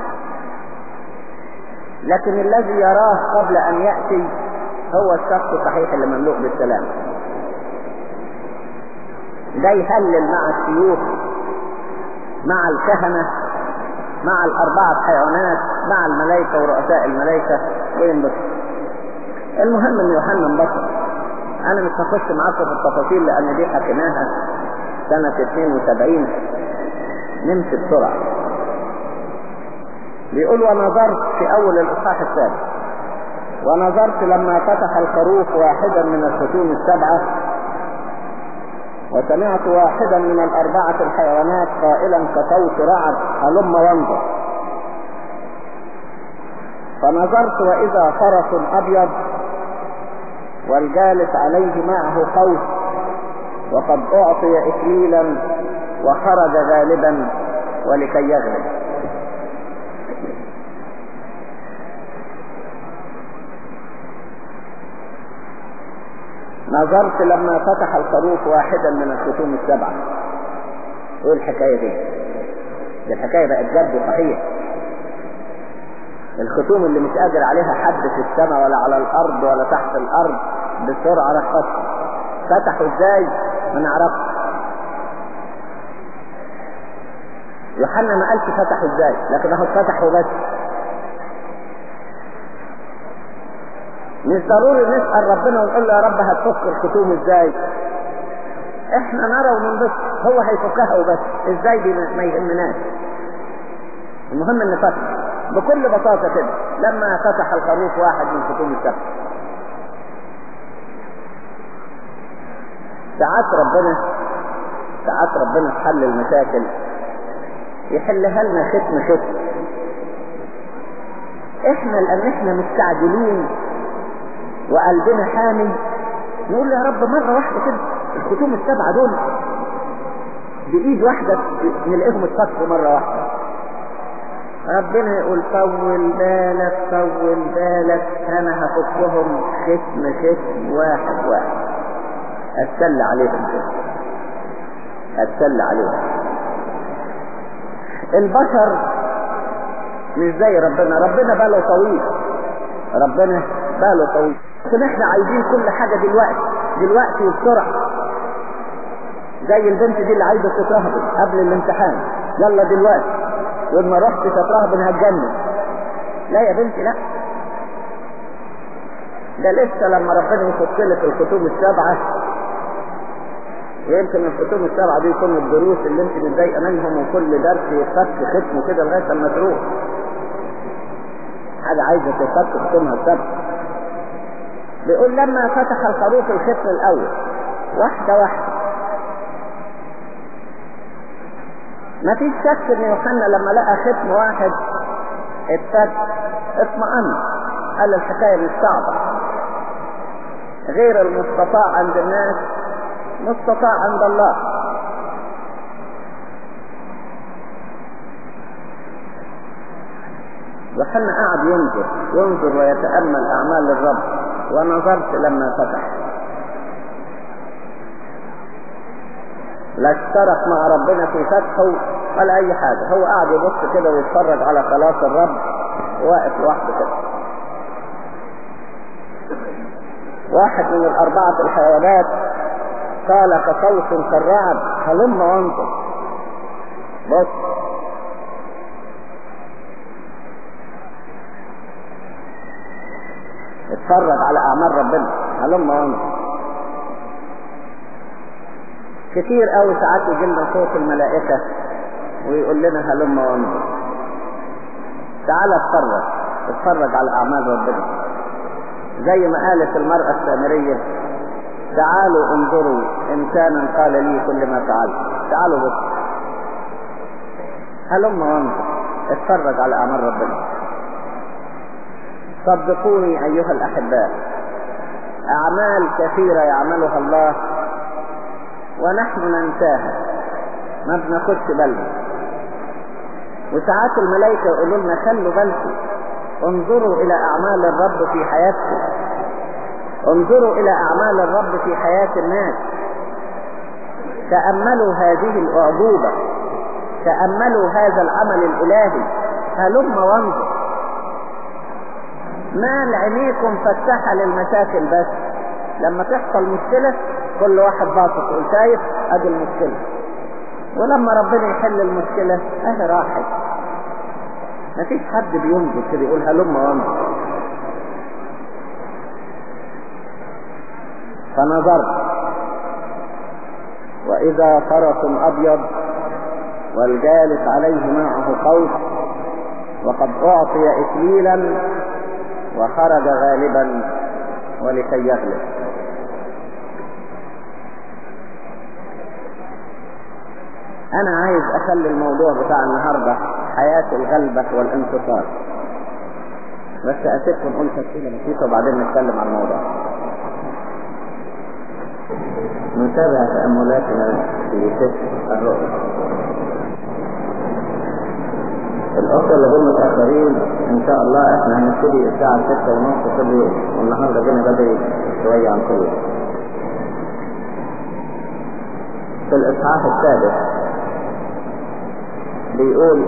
لكن الذي يراه قبل ان يأتي هو الشخص الصحيح اللي مملوء بالسلام ده يهلل مع الشيوخ مع الكهنة مع الأربعة حيوانات مع الملائكة ورؤساء الملائكة وينبسط المهم ان يوحنا انبسط انا مش هخش معاكم في التفاصيل لان دي حكيناها سنة 72 نمشي بسرعة بيقول ونظرت في اول الاصحاح الثالث ونظرت لما فتح الخروف واحدا من الختوم السبعة وسمعت واحدا من الأربعة الحيوانات قائلا كصوت رعد هلم وانظر فنظرت وإذا فرس أبيض والجالس عليه معه قوس وقد أعطي إكليلا وخرج غالبا ولكي يغلب نظرت لما فتح الخروف واحدا من الختوم السبعة ايه الحكاية دي دي الحكاية بقت جد صحيح الختوم اللي مش قادر عليها حد في السماء ولا على الارض ولا تحت الارض بسرعة راح فتح فتحوا ازاي ما نعرفش يوحنا ما قالش فتحوا ازاي لكن اهو فتحوا بس مش ضروري نسأل ربنا ونقول له يا رب هتفك الختوم ازاي احنا نرى وننبسط هو هيفكها وبس ازاي دي ما يهمناش المهم ان فتح بكل بساطة كده لما فتح الخروف واحد من ختوم السبت ساعات ربنا ساعات ربنا في حل المشاكل يحلها لنا ختم ختم احنا لان احنا مستعجلين وقلبنا حامي نقول يا رب مرة واحدة كده الختوم السبعة دول بإيد واحدة نلاقيهم اتفكوا مرة واحدة ربنا يقول طول بالك طول بالك انا هفكهم ختم ختم واحد واحد اتسلى عليهم كده اتسلى عليهم البشر مش زي ربنا ربنا باله طويل ربنا باله طويل لكن احنا عايزين كل حاجة دلوقتي دلوقتي وبسرعة زي البنت دي اللي عايزة تترهبن قبل الامتحان يلا دلوقتي ولما رحت تترهبن هتجنن لا يا بنتي لا ده لسه لما ربنا يحط لك الختوم السبعة ويمكن الختوم السبعة دي يكون الدروس اللي انت متضايقة منهم وكل درس يتفك ختمه كده لغاية لما تروح حاجة عايزة تفك ختمها السبعة بيقول لما فتح الخروف الختم الاول واحدة واحدة ما فيش شك ان يوحنا لما لقى ختم واحد اتفك اطمأن قال الحكاية مش صعبة غير المستطاع عند الناس مستطاع عند الله يوحنا قاعد ينظر ينظر ويتأمل أعمال الرب ونظرت لما فتح لا اشترك مع ربنا في فتحه ولا أي حاجة هو قاعد يبص كده ويتفرج على خلاص الرب واقف لوحده كده واحد من الأربعة الحيوانات قال كصوت كالرعد هلم وانظر بص اتفرج على اعمال ربنا هلم وانظر كتير قوي ساعات يجي لنا صوت الملائكة ويقول لنا هلم وانظر تعال اتفرج اتفرج على اعمال ربنا زي ما قالت المرأة السامرية تعالوا انظروا انسانا قال لي كل ما فعلت تعالوا بص هلم وانظر اتفرج على اعمال ربنا صدقوني ايها الاحباء اعمال كثيرة يعملها الله ونحن ننساها ما بناخدش بالنا وساعات الملائكة يقولوا لنا خلوا بالكم انظروا الى اعمال الرب في حياتكم انظروا الى اعمال الرب في حياة الناس تأملوا هذه الاعجوبة تأملوا هذا العمل الالهي هلم وانظر ما لعينيكم فتحة للمشاكل بس لما تحصل مشكلة كل واحد باصص يقول شايف ادي المشكلة ولما ربنا يحل المشكلة اه راحت مفيش حد بينظر كده يقول هلم وانظر فنظرت واذا فرس ابيض والجالس عليه معه قوس وقد اعطي اكليلا وخرج غالبا ولكي يغلب انا عايز اخلي الموضوع بتاع النهاردة حياة الغلبة والانتصار بس اسيبكم نقول تفصيلة بسيطة وبعدين نتكلم عن الموضوع نتابع تأملاتنا في سفر الرؤيا الأسرة اللي هم متأخرين إن شاء الله إحنا هنبتدي الساعة ستة ونص كل يوم والنهاردة جينا بدري شوية عن كل يوم. في الإصحاح السادس بيقول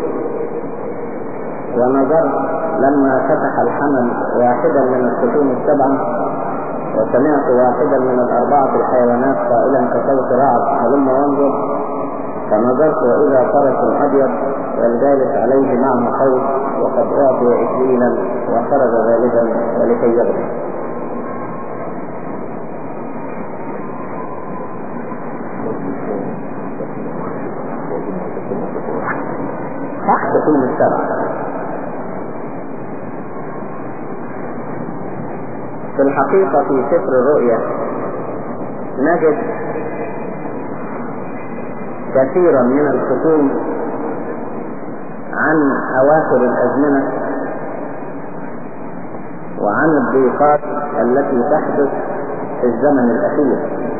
ونظرت لما فتح الحمل واحدا من الختوم السبعة وسمعت واحدا من الأربعة الحيوانات قائلا كصوت رعد هلم وانظر فنظرت وإذا فرس أبيض والجالس عليه معه قوس وقد أعطي إكليلا وخرج غالبا ولكي يغلب تحت طول السبع في الحقيقة في سفر الرؤيا نجد كثيرا من الختوم عن أواخر الأزمنة وعن الضيقات التي تحدث في الزمن الأخير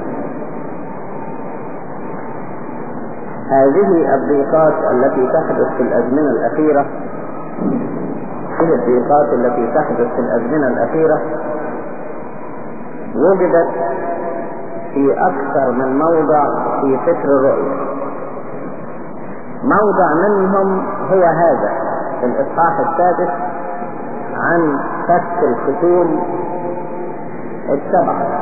هذه الضيقات التي تحدث في الأزمنة الأخيرة هي الضيقات التي تحدث في الأزمنة الأخيرة وجدت في أكثر من موضع في سفر الرؤيا موضع منهم هو هذا في الإصحاح السادس عن فك الختوم السبعة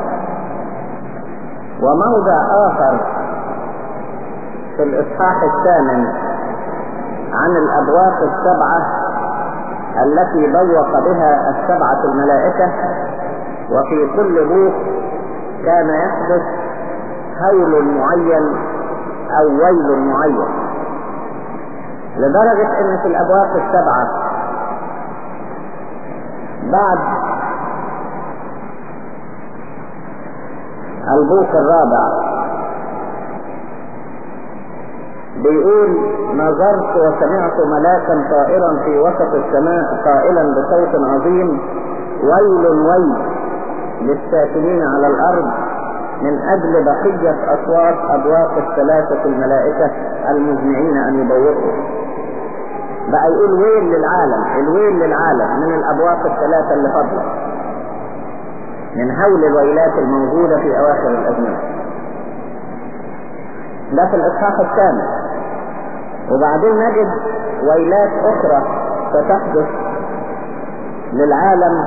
وموضع آخر في الإصحاح الثامن عن الأبواق السبعة التي بوق بها السبعة الملائكة وفي كل بوق كان يحدث هول معين أو ويل معين لدرجة ان في الابواب السبعة بعد البوق الرابع بيقول نظرت وسمعت ملاكا طائرا في وسط السماء قائلا بصوت عظيم ويل ويل للساكنين على الارض من اجل بقية اصوات ابواق الثلاثة الملائكة المزمعين ان يبوقوا بقى يقول ويل للعالم الويل للعالم من الابواب الثلاثة اللي فضلت من هول الويلات الموجودة في اواخر الازمان ده في الاصحاح الثامن وبعدين نجد ويلات اخرى ستحدث للعالم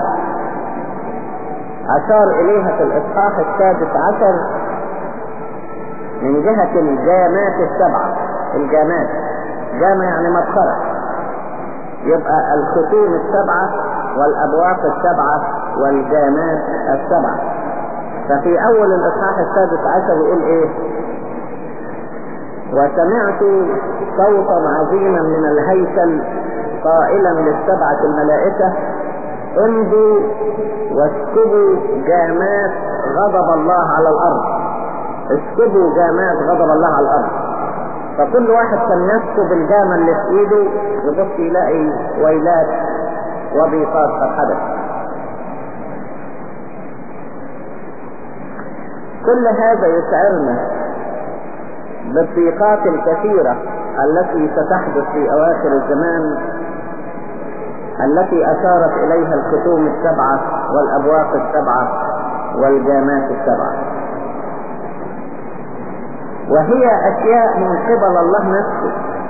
اشار اليها في الاصحاح السادس عشر من جهة الجامات السبعة الجامات جامة يعني مبخرة يبقى الختوم السبعة والابواق السبعة والجامات السبعة ففي اول الاصحاح السادس عشر يقول ايه وسمعت صوتا عظيما من الهيكل قائلا للسبعة الملائكة امضوا واسكبوا جامات غضب الله على الارض اسكبوا جامات غضب الله على الارض فكل واحد كان يسكب الجامة اللي في ايده يبص يلاقي ويلات وضيقات قد حدث كل هذا يشعرنا بالضيقات الكثيرة التي ستحدث في أواخر الزمان التي أشارت إليها الختوم السبعة والأبواق السبعة والجامات السبعة وهي أشياء من قبل الله نفسه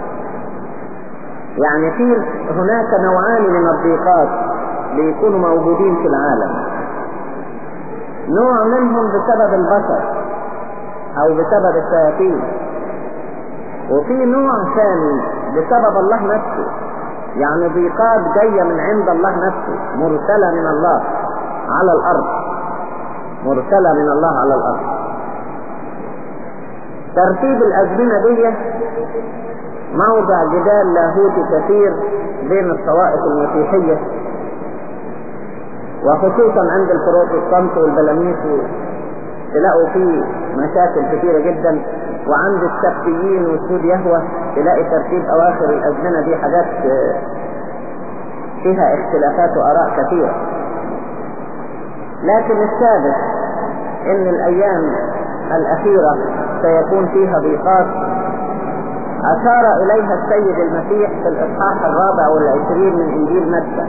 يعني في هناك نوعان من الضيقات بيكونوا موجودين في العالم نوع منهم بسبب البشر او بسبب الشياطين وفي نوع ثاني بسبب الله نفسه يعني ضيقات جاية من عند الله نفسه مرسلة من الله على الارض مرسلة من الله على الارض ترتيب الازمنة دي موضع جدال لاهوتي كثير بين الطوائف المسيحية وخصوصا عند البروتستانت والبلاميس تلاقوا فيه مشاكل كثيرة جدا وعند السبتيين وسود يهوى تلاقي ترتيب اواخر الازمنة دي حاجات فيها اختلافات واراء كثيرة لكن الثابت ان الايام الاخيرة سيكون فيها ضيقات اشار اليها السيد المسيح في الاصحاح الرابع والعشرين من انجيل متى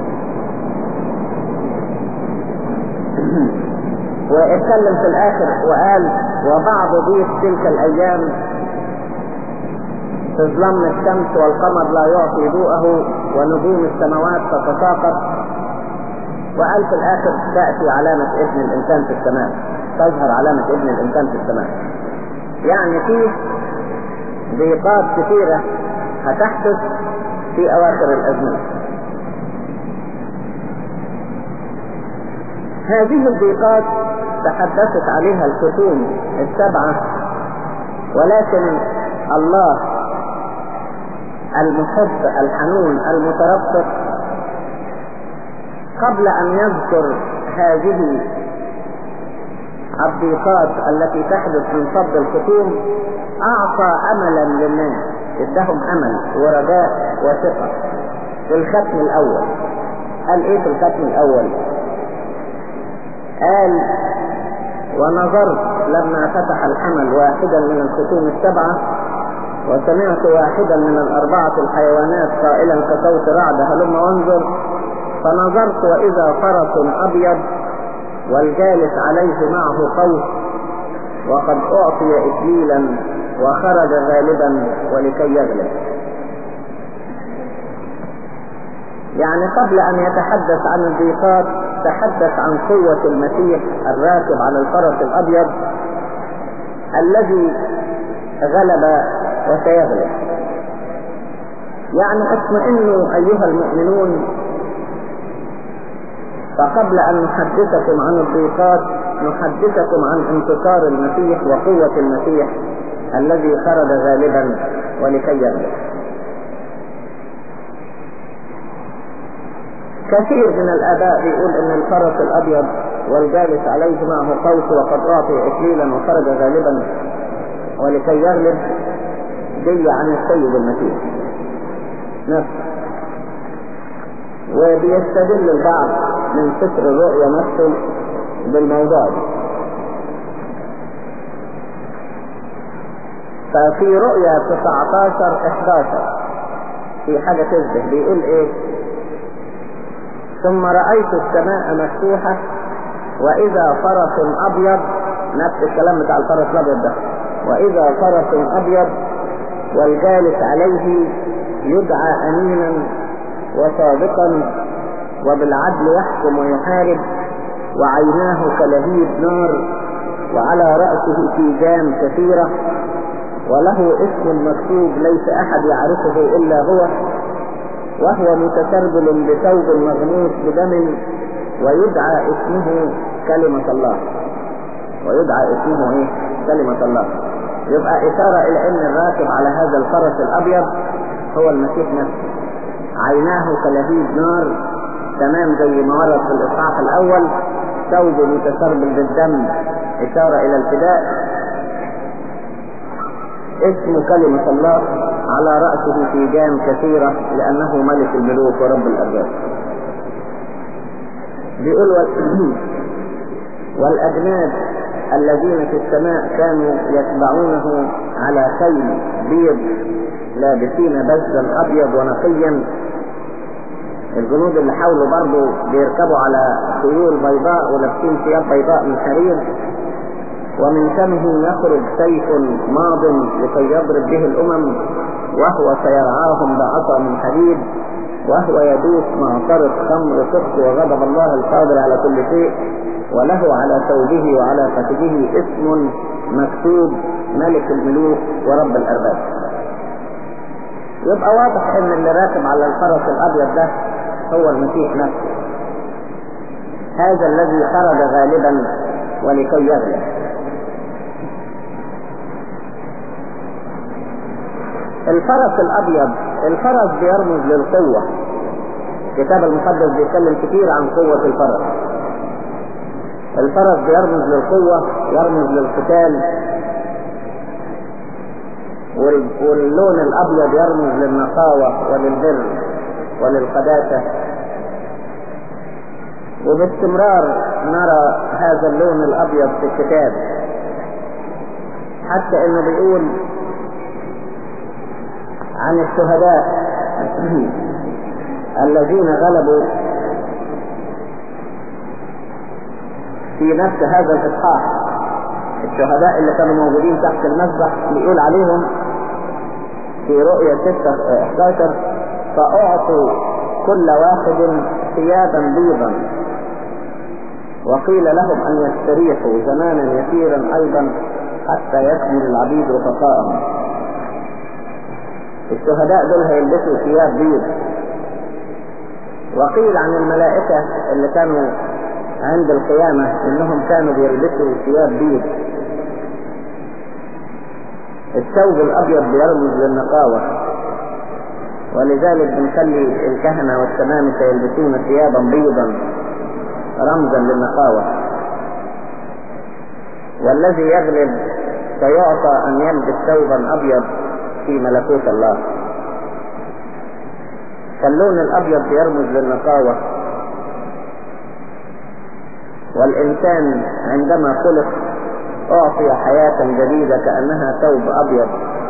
واتكلم في الاخر وقال وبعض ضيق تلك الايام تظلم الشمس والقمر لا يعطي ضوءه ونجوم السماوات تتساقط وقال في الاخر تأتي علامة ابن الانسان في السماء تظهر علامة ابن الانسان في السماء يعني في ضيقات كثيرة هتحدث في اواخر الازمنة هذه الضيقات تحدثت عليها الكتوم السبعة ولكن الله المحب الحنون المترفق قبل ان يذكر هذه الضيقات التي تحدث من فضل الختوم اعطى املا للناس ادهم امل ورجاء وثقة في الختم الاول قال ايه في الختم الاول قال ونظرت لما فتح الحمل واحدا من الختوم السبعة وسمعت واحدا من الأربعة الحيوانات قائلا كصوت رعد هلم وانظر فنظرت وإذا فرس أبيض والجالس عليه معه قوس وقد أعطي إكليلا وخرج غالبا ولكي يغلب يعني قبل أن يتحدث عن الضيقات تحدث عن قوة المسيح الراكب على الفرس الأبيض الذي غلب وسيغلب يعني اطمئنوا أيها المؤمنون فقبل أن نحدثكم عن الضيقات نحدثكم عن انتصار المسيح وقوة المسيح الذي خرج غالبا ولكي يغلب كثير من الآباء بيقول ان الفرس الأبيض والجالس عليه معه قوس وقد أعطي إكليلا وخرج غالبا ولكي يغلب دي عن السيد المسيح نفسه وبيستدل البعض من سفر الرؤيا نفسه بالموضوع ده ففي رؤيا 19 11 في حاجة تشبه بيقول ايه ثم رأيت السماء مفتوحة وإذا فرس أبيض نفس الكلام بتاع الفرس الأبيض ده وإذا فرس أبيض والجالس عليه يدعى أمينا وصادقا وبالعدل يحكم ويحارب وعيناه كلهيب نار وعلى رأسه تيجان كثيرة وله اسم مكتوب ليس أحد يعرفه إلا هو وهو متسربل بثوب مغموس بدم ويدعى اسمه كلمة الله ويدعى اسمه ايه كلمة الله يبقى إشارة إلى أن الراكب على هذا الفرس الأبيض هو المسيح نفسه عيناه كلهيب نار تمام زي ما ورد في الإصحاح الأول ثوب متسربل بالدم إشارة إلى الفداء اسم كلمة الله على رأسه تيجان كثيرة لأنه ملك الملوك ورب الأرباب بيقول والأجناد الذين في السماء كانوا يتبعونه على خيل بيض لابسين بزا أبيض ونقيا الجنود اللي حاولوا برضه بيركبوا على خيول بيضاء ولابسين ثياب بيضاء من حرير ومن فمه يخرج سيف ماض لكي يضرب به الأمم وهو سيرعاهم بعصا من حديد وهو يدوس معصرة خمر سخط وغضب الله القادر على كل شيء وله على ثوبه وعلى فخذه اسم مكتوب ملك الملوك ورب الأرباب يبقى واضح ان اللي راكب على الفرس الابيض ده هو المسيح نفسه هذا الذي خرج غالبا ولكي يغلب الفرس الابيض الفرس بيرمز للقوة الكتاب المقدس بيتكلم كتير عن قوة الفرس الفرس بيرمز للقوة يرمز للقتال واللون الابيض يرمز للنقاوة وللبر وللقداسة وباستمرار نرى هذا اللون الابيض في الكتاب حتى انه بيقول عن الشهداء الذين غلبوا في نفس هذا الإصحاح الشهداء اللي كانوا موجودين تحت المسبح بيقول عليهم في رؤية 6 11 فأعطوا كل واحد ثيابا بيضا وقيل لهم أن يستريحوا زمانا يسيرا أيضا حتى يكمل العبيد رفقائهم الشهداء دول هيلبسوا ثياب بيض وقيل عن الملائكة اللي كانوا عند القيامة انهم كانوا بيلبسوا ثياب بيض الثوب الابيض بيرمز للنقاوة ولذلك بنخلي الكهنة والشمامسة يلبسون ثيابا بيضا رمزا للنقاوة والذي يغلب سيعطى ان يلبس ثوبا ابيض في ملكوت الله فاللون الابيض يرمز للنقاوة والانسان عندما خلق اعطي حياة جديدة كأنها ثوب ابيض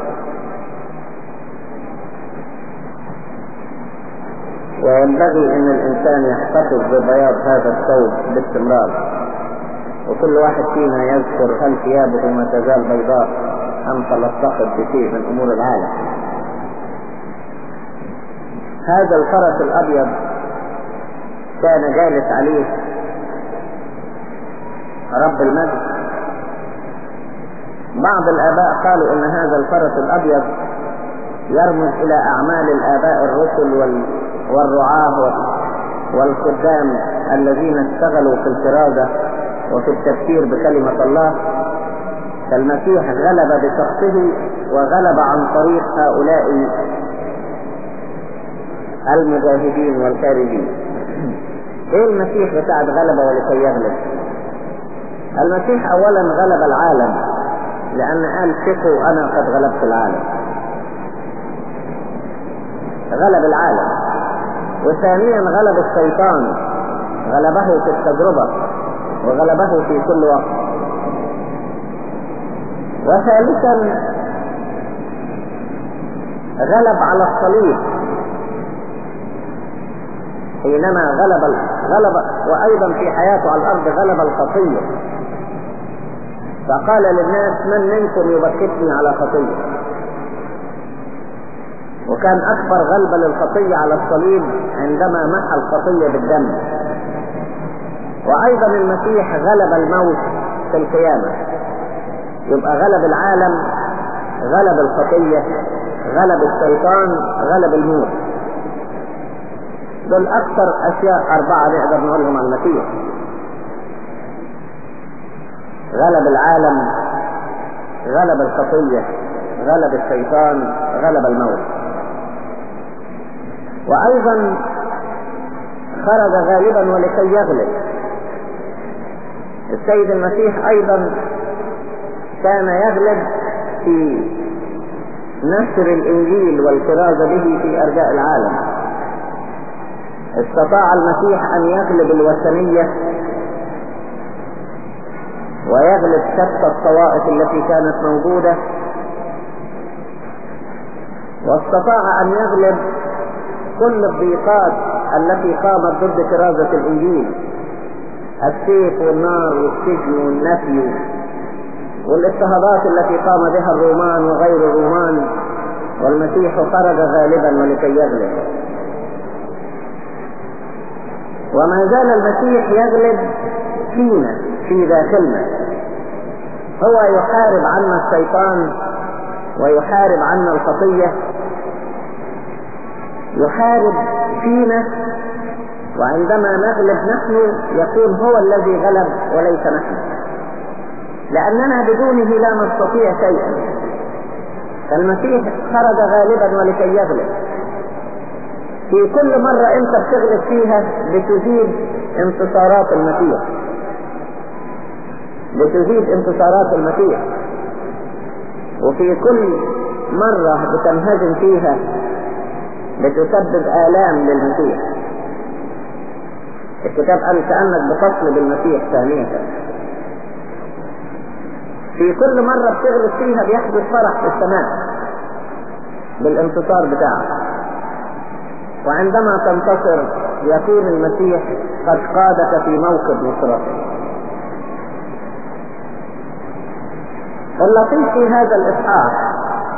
وينبغي ان الانسان يحتفظ ببياض هذا الثوب باستمرار وكل واحد فينا يذكر هل ثيابه ما تزال بيضاء ام تلصقت بشيء من امور العالم هذا الفرس الابيض كان جالس عليه رب المجد بعض الاباء قالوا ان هذا الفرس الابيض يرمز الى اعمال الاباء الرسل وال... والرعاة والخدام الذين اشتغلوا في الكرازة وفي التفكير بكلمة الله فالمسيح غلب بشخصه وغلب عن طريق هؤلاء المجاهدين والخارجين ايه المسيح بتاعت غلب ولكي يغلب المسيح اولا غلب العالم لان قال ثقوا انا قد غلبت العالم غلب العالم وثانيا غلب الشيطان غلبه في التجربة وغلبه في كل وقت وثالثا غلب على الصليب حينما غلب غلب وأيضا في حياته على الأرض غلب الخطية فقال للناس من منكم يبكتني على خطية وكان أكبر غلبة للخطية على الصليب عندما محى الخطية بالدم وأيضا المسيح غلب الموت في القيامة يبقى غلب العالم غلب الخطية غلب الشيطان غلب الموت دول أكثر أشياء أربعة نقدر نقولهم عن المسيح غلب العالم غلب الخطية غلب الشيطان غلب الموت وأيضا خرج غالبا ولكي يغلب السيد المسيح أيضا كان يغلب في نشر الإنجيل والكرازة به في أرجاء العالم استطاع المسيح أن يغلب الوثنية ويغلب شتى الطوائف التي كانت موجودة واستطاع أن يغلب كل الضيقات التي قامت ضد كرازة الإنجيل السيف والنار والسجن والنفي والاضطهادات التي قام بها الرومان وغير الرومان والمسيح خرج غالبا ولكي يغلب وما زال المسيح يغلب فينا في داخلنا هو يحارب عنا الشيطان ويحارب عنا الخطية يحارب فينا وعندما نغلب نحن يكون هو الذي غلب وليس نحن لأننا بدونه لا نستطيع شيئا فالمسيح خرج غالبا ولكي يغلب في كل مرة انت بتغلب فيها بتزيد انتصارات المسيح بتزيد انتصارات المسيح وفي كل مرة بتنهزم فيها بتسبب آلام للمسيح الكتاب قال كأنك بتصل بالمسيح ثانية في كل مرة بتغلب فيها بيحدث فرح في السماء بالانتصار بتاعك وعندما تنتصر يكون المسيح قد قادك في موكب نصرته اللطيف في هذا الإصحاح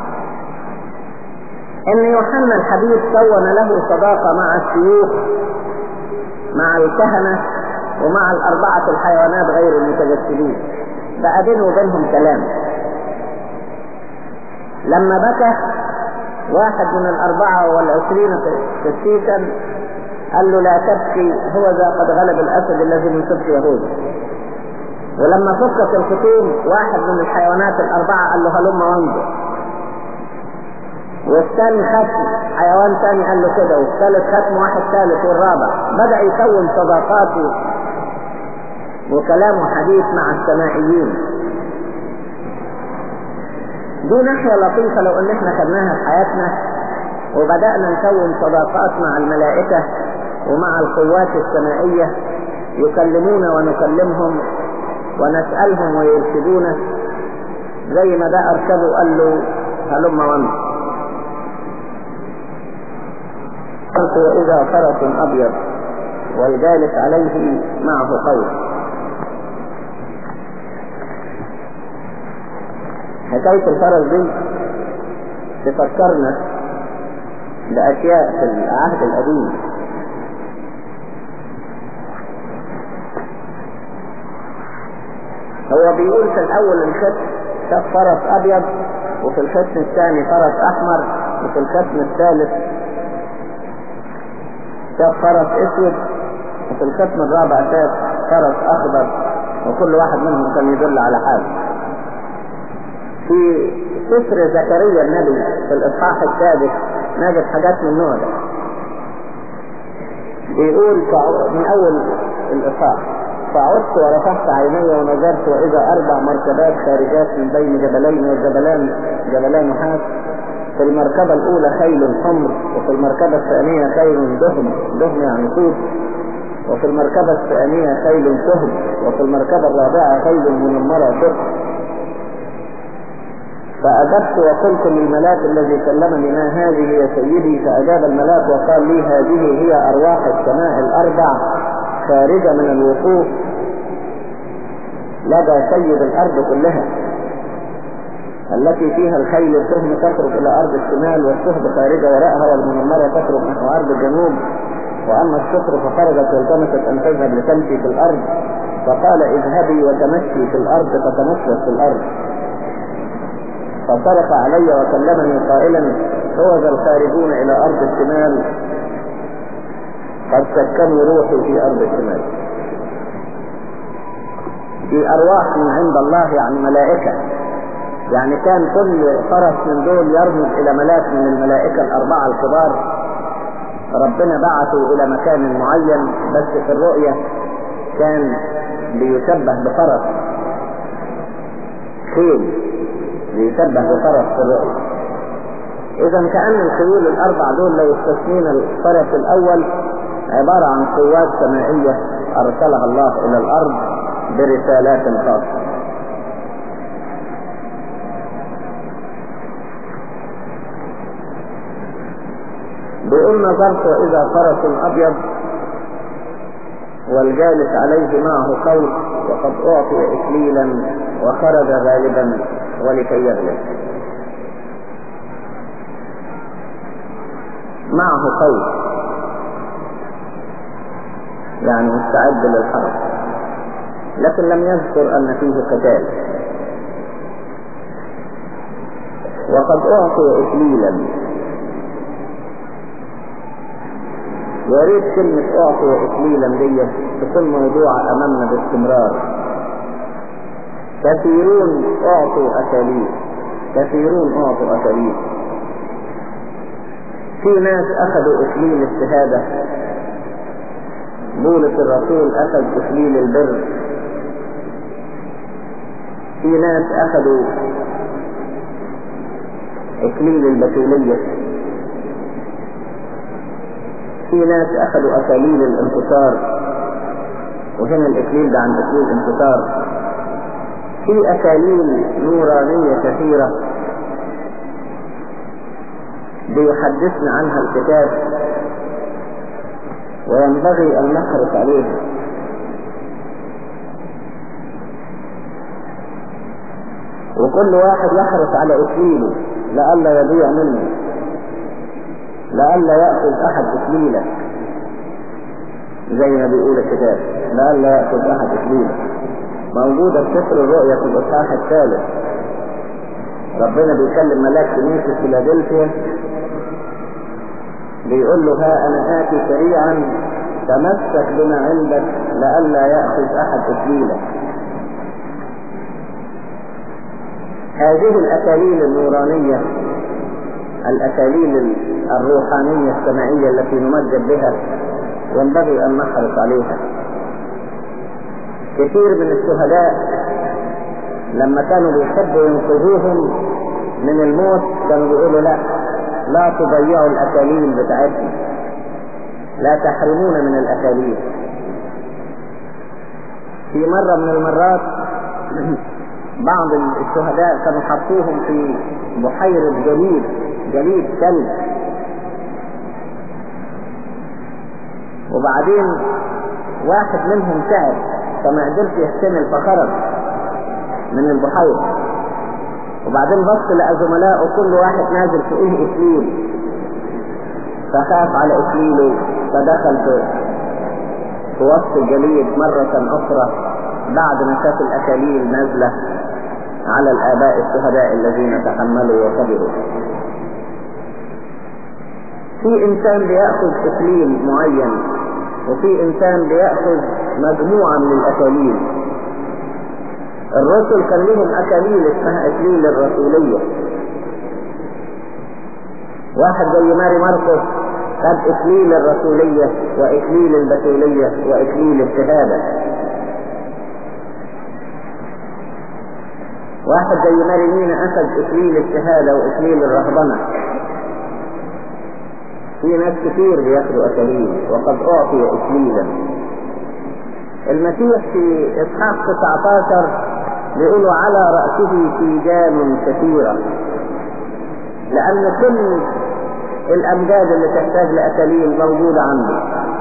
ان يوحنا الحبيب كون له صداقة مع الشيوخ مع الكهنة ومع الأربعة الحيوانات غير المتجسدين بقى بينه وبينهم كلام لما بكى واحد من الأربعة والعشرين قسيسا قال له لا تبكي هو ذا قد غلب الأسد الذي من سبط يهوذا ولما فكت الخطوم واحد من الحيوانات الأربعة قال له هلم وانظر والثاني ختم حيوان ثاني قال له كده والثالث ختم واحد ثالث والرابع بدأ يكون صداقاته وكلامه حديث مع السمائيين دي ناحية لطيفة لو ان احنا خدناها في حياتنا وبدأنا نكون صداقات مع الملائكة ومع القوات السمائية يكلمونا ونكلمهم ونسألهم ويرشدونا زي ما ده أرشده قال له هلم وانت قلت وإذا فرس أبيض والجالس عليه معه قوس حكاية الفرس دي تفكرنا بأشياء في العهد القديم هو بيقول في الأول الختم شاف فرس أبيض وفي الختم الثاني فرس أحمر وفي الختم الثالث شاف فرس أسود وفي الختم الرابع شاف فرس أخضر وكل واحد منهم كان يدل على حاجة في سفر زكريا النبي في الإصحاح السادس نجد حاجات من النوع ده بيقول من أول الإصحاح فعدت ورفعت عيني ونظرت وإذا أربع مركبات خارجات من بين جبلين والجبلان جبلان نحاس في المركبة الأولى خيل حمر وفي المركبة الثانية خيل دهم دهم يعني صوت وفي المركبة الثانية خيل سهم وفي المركبة الرابعة خيل منمرة شق فأجبت وقلت للملاك الذي كلمني ما هذه يا سيدي فأجاب الملاك وقال لي هذه هي أرواح السماء الأربع خارجة من الوقوف لدى سيد الأرض كلها التي فيها الخيل السهم تخرج إلى أرض الشمال والسهب خارجة وراءها والمنمرة تخرج نحو أرض الجنوب وأما الشكر فخرجت والتمست أن تذهب لتمشي في الأرض فقال اذهبي وتمشي في الأرض فتمشت في الأرض فصرف علي وكلمني قائلا هو ذا الخارجون إلى أرض الشمال قد سكنوا روحي في أرض الشمال في أرواح من عند الله يعني ملائكة يعني كان كل فرس من دول يرمز إلى ملاك من الملائكة الأربعة الكبار ربنا بعثه إلى مكان معين بس في الرؤية كان بيشبه بفرس خيل بيشبه بفرس في الرؤية إذا كأن الخيول الأربع دول لو استثنينا الفرس الأول عبارة عن قوات سمائية أرسلها الله إلى الأرض برسالات خاصة بيقول نظرت وإذا فرس أبيض والجالس عليه معه قوس وقد أعطي إكليلا وخرج غالبا ولكي يغلب معه قوس يعني مستعد للحرب لكن لم يذكر أن فيه قتال وقد أعطي إكليلا يا ريت كلمة أعطي إكليلا دي تكون موضوعة أمامنا باستمرار كثيرون أعطوا أساليب كثيرون أعطوا أساليب في ناس أخذوا إكليل الشهادة بولس الرسول أخذ إكليل البر في ناس أخذوا إكليل البتولية في ناس أخذوا أكاليل الانتصار وهنا الإكليل ده عن إكليل الانتصار في أكاليل نورانية كثيرة بيحدثنا عنها الكتاب وينبغي أن نحرص عليها وكل واحد يحرص على إكليله لئلا يضيع منه لئلا يأخذ أحد إكليلك زي ما بيقول الكتاب لئلا يأخذ أحد إكليلك موجودة في سفر الرؤيا في الإصحاح الثالث ربنا بيكلم ملاك كنيسة فيلادلفيا بيقول له ها أنا آتي سريعا تمسك بما عندك لئلا يأخذ أحد إكليلك هذه الأكاليل النورانية الأكاليل الروحانية السمائية التي نمجد بها ينبغي أن نحرص عليها كثير من الشهداء لما كانوا بيحبوا ينقذوهم من الموت كانوا بيقولوا لا لا تضيعوا الأكاليل بتاعتنا لا تحرمونا من الأكاليل في مرة من المرات بعض الشهداء كانوا حطوهم في بحيرة جليد جليد ثلج وبعدين واحد منهم تعب فما قدرش يحتمل فخرج من البحيرة وبعدين بص لقى زملائه كل واحد نازل في ايه اكليل فخاف على اكليله فدخل في في وسط الجليد مرة اخرى بعد ما شاف الاكاليل نازلة على الاباء الشهداء الذين تحملوا وصبروا في انسان بيأخذ اكليل معين وفي انسان بيأخذ مجموعة من الاكاليل الرسل كان لهم اكاليل اسمها اكليل الرسولية واحد زي ماري مرقس خد اكليل الرسولية واكليل البتولية واكليل الشهادة واحد زي ماري مينا اخذ اكليل الشهادة واكليل الرهبنة في ناس كتير بياخدوا اكاليل وقد اعطي اكليلا المسيح في اصحاح 19 بيقولوا على رأسه تيجان كثيرة لأن كل الأمجاد اللي تحتاج لأكاليل موجودة عنده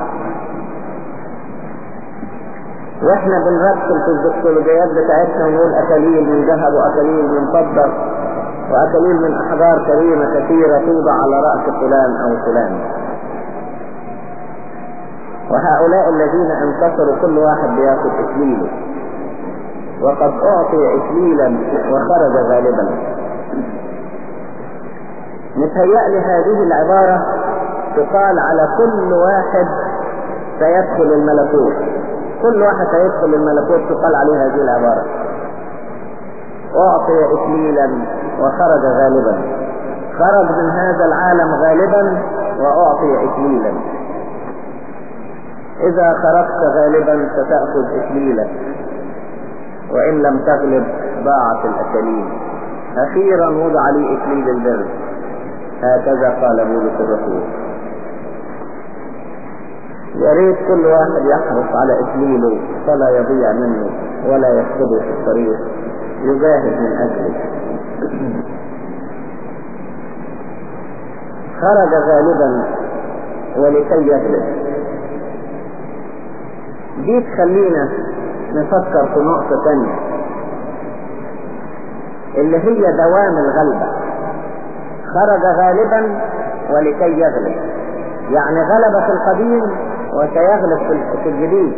واحنا بنرتب في الزكسولوجيات بتاعتنا ونقول أكاليل من ذهب وأكاليل من فضة وأكاليل من أحجار كريمة كثيرة توضع على رأس فلان أو فلان وهؤلاء الذين انتصروا كل واحد بياخد إكليله وقد أعطي إكليلا وخرج غالبا متهيألي هذه العبارة تقال على كل واحد سيدخل الملكوت كل واحد سيدخل الملكوت تقال عليه هذه العبارة أعطي إكليلا وخرج غالبا خرج من هذا العالم غالبا وأعطي إكليلا إذا خرجت غالبا ستأخذ إكليلا وإن لم تغلب ضاعت الأكاليل أخيرا وضع لي إكليل البر هكذا قال بولس الرسول يا ريت كل واحد يحرص على إكليله فلا يضيع منه ولا يفقده في الطريق يجاهد من أجله خرج غالبا ولكي يغلب دي تخلينا نفكر في نقطة تانية اللي هي دوام الغلبة خرج غالبا ولكي يغلب يعني غلب في القديم وسيغلب في الجديد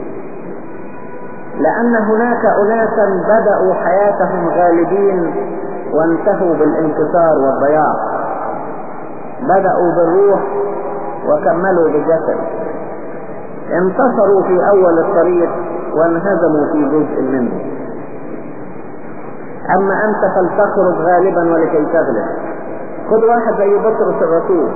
لأن هناك أناسا بدأوا حياتهم غالبين وانتهوا بالانتصار والضياع بدأوا بالروح وكملوا بالجسد انتصروا في أول الطريق وانهزموا في جزء منه أما أنت فلتخرج غالبا ولكي تغلب خذ واحد زي بطرس الرسول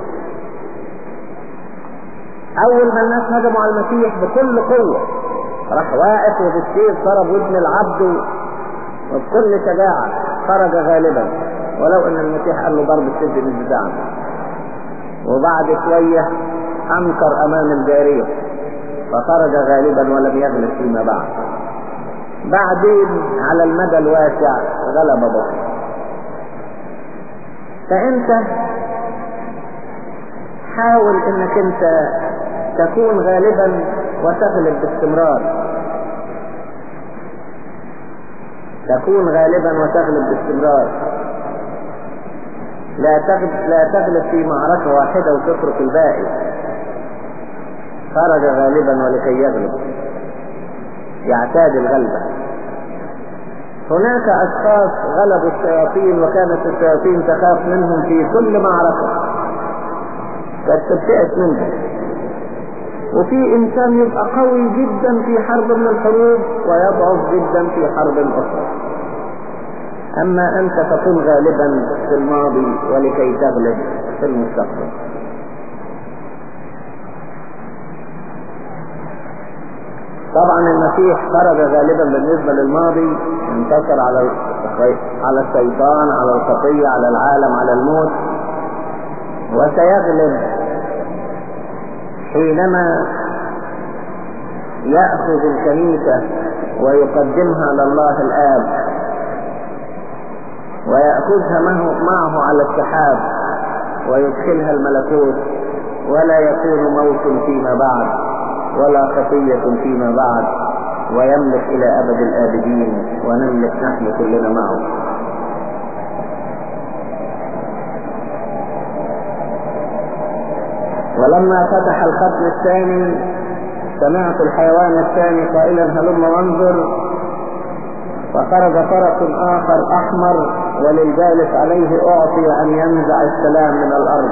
أول ما الناس هجموا على المسيح بكل قوة راح واقف وبالسيف ضرب ودن العبد وبكل شجاعة خرج غالبا ولو ان المسيح قال له ضرب السيف مش بتاعنا وبعد شوية انكر امام الجارية فخرج غالبا ولم يغلب فيما بعد بعدين على المدى الواسع غلب بطل فانت حاول انك انت تكون غالبا وتغلب باستمرار تكون غالبا وتغلب باستمرار لا تغلب, لا تغلب في معركة واحدة وتترك الباقي خرج غالبا ولكي يغلب يعتاد الغلبة هناك أشخاص غلبوا الشياطين وكانت الشياطين تخاف منهم في كل معركة قد تبتئس منهم وفي انسان يبقى قوي جدا في حرب من الحروب ويضعف جدا في حرب اخرى اما انت تكون غالبا في الماضي ولكي تغلب في المستقبل طبعا المسيح خرج غالبا بالنسبة للماضي انتصر على على الشيطان على الخطية على العالم على الموت وسيغلب حينما يأخذ الكنيسة ويقدمها لله الآب ويأخذها معه على السحاب ويدخلها الملكوت ولا يكون موت فيما بعد ولا خطية فيما بعد ويملك إلى أبد الآبدين ونملك نحن كلنا معه ولما فتح الختم الثاني سمعت الحيوان الثاني قائلا هلم وانظر فخرج فرس آخر أحمر وللجالس عليه أعطي أن ينزع السلام من الأرض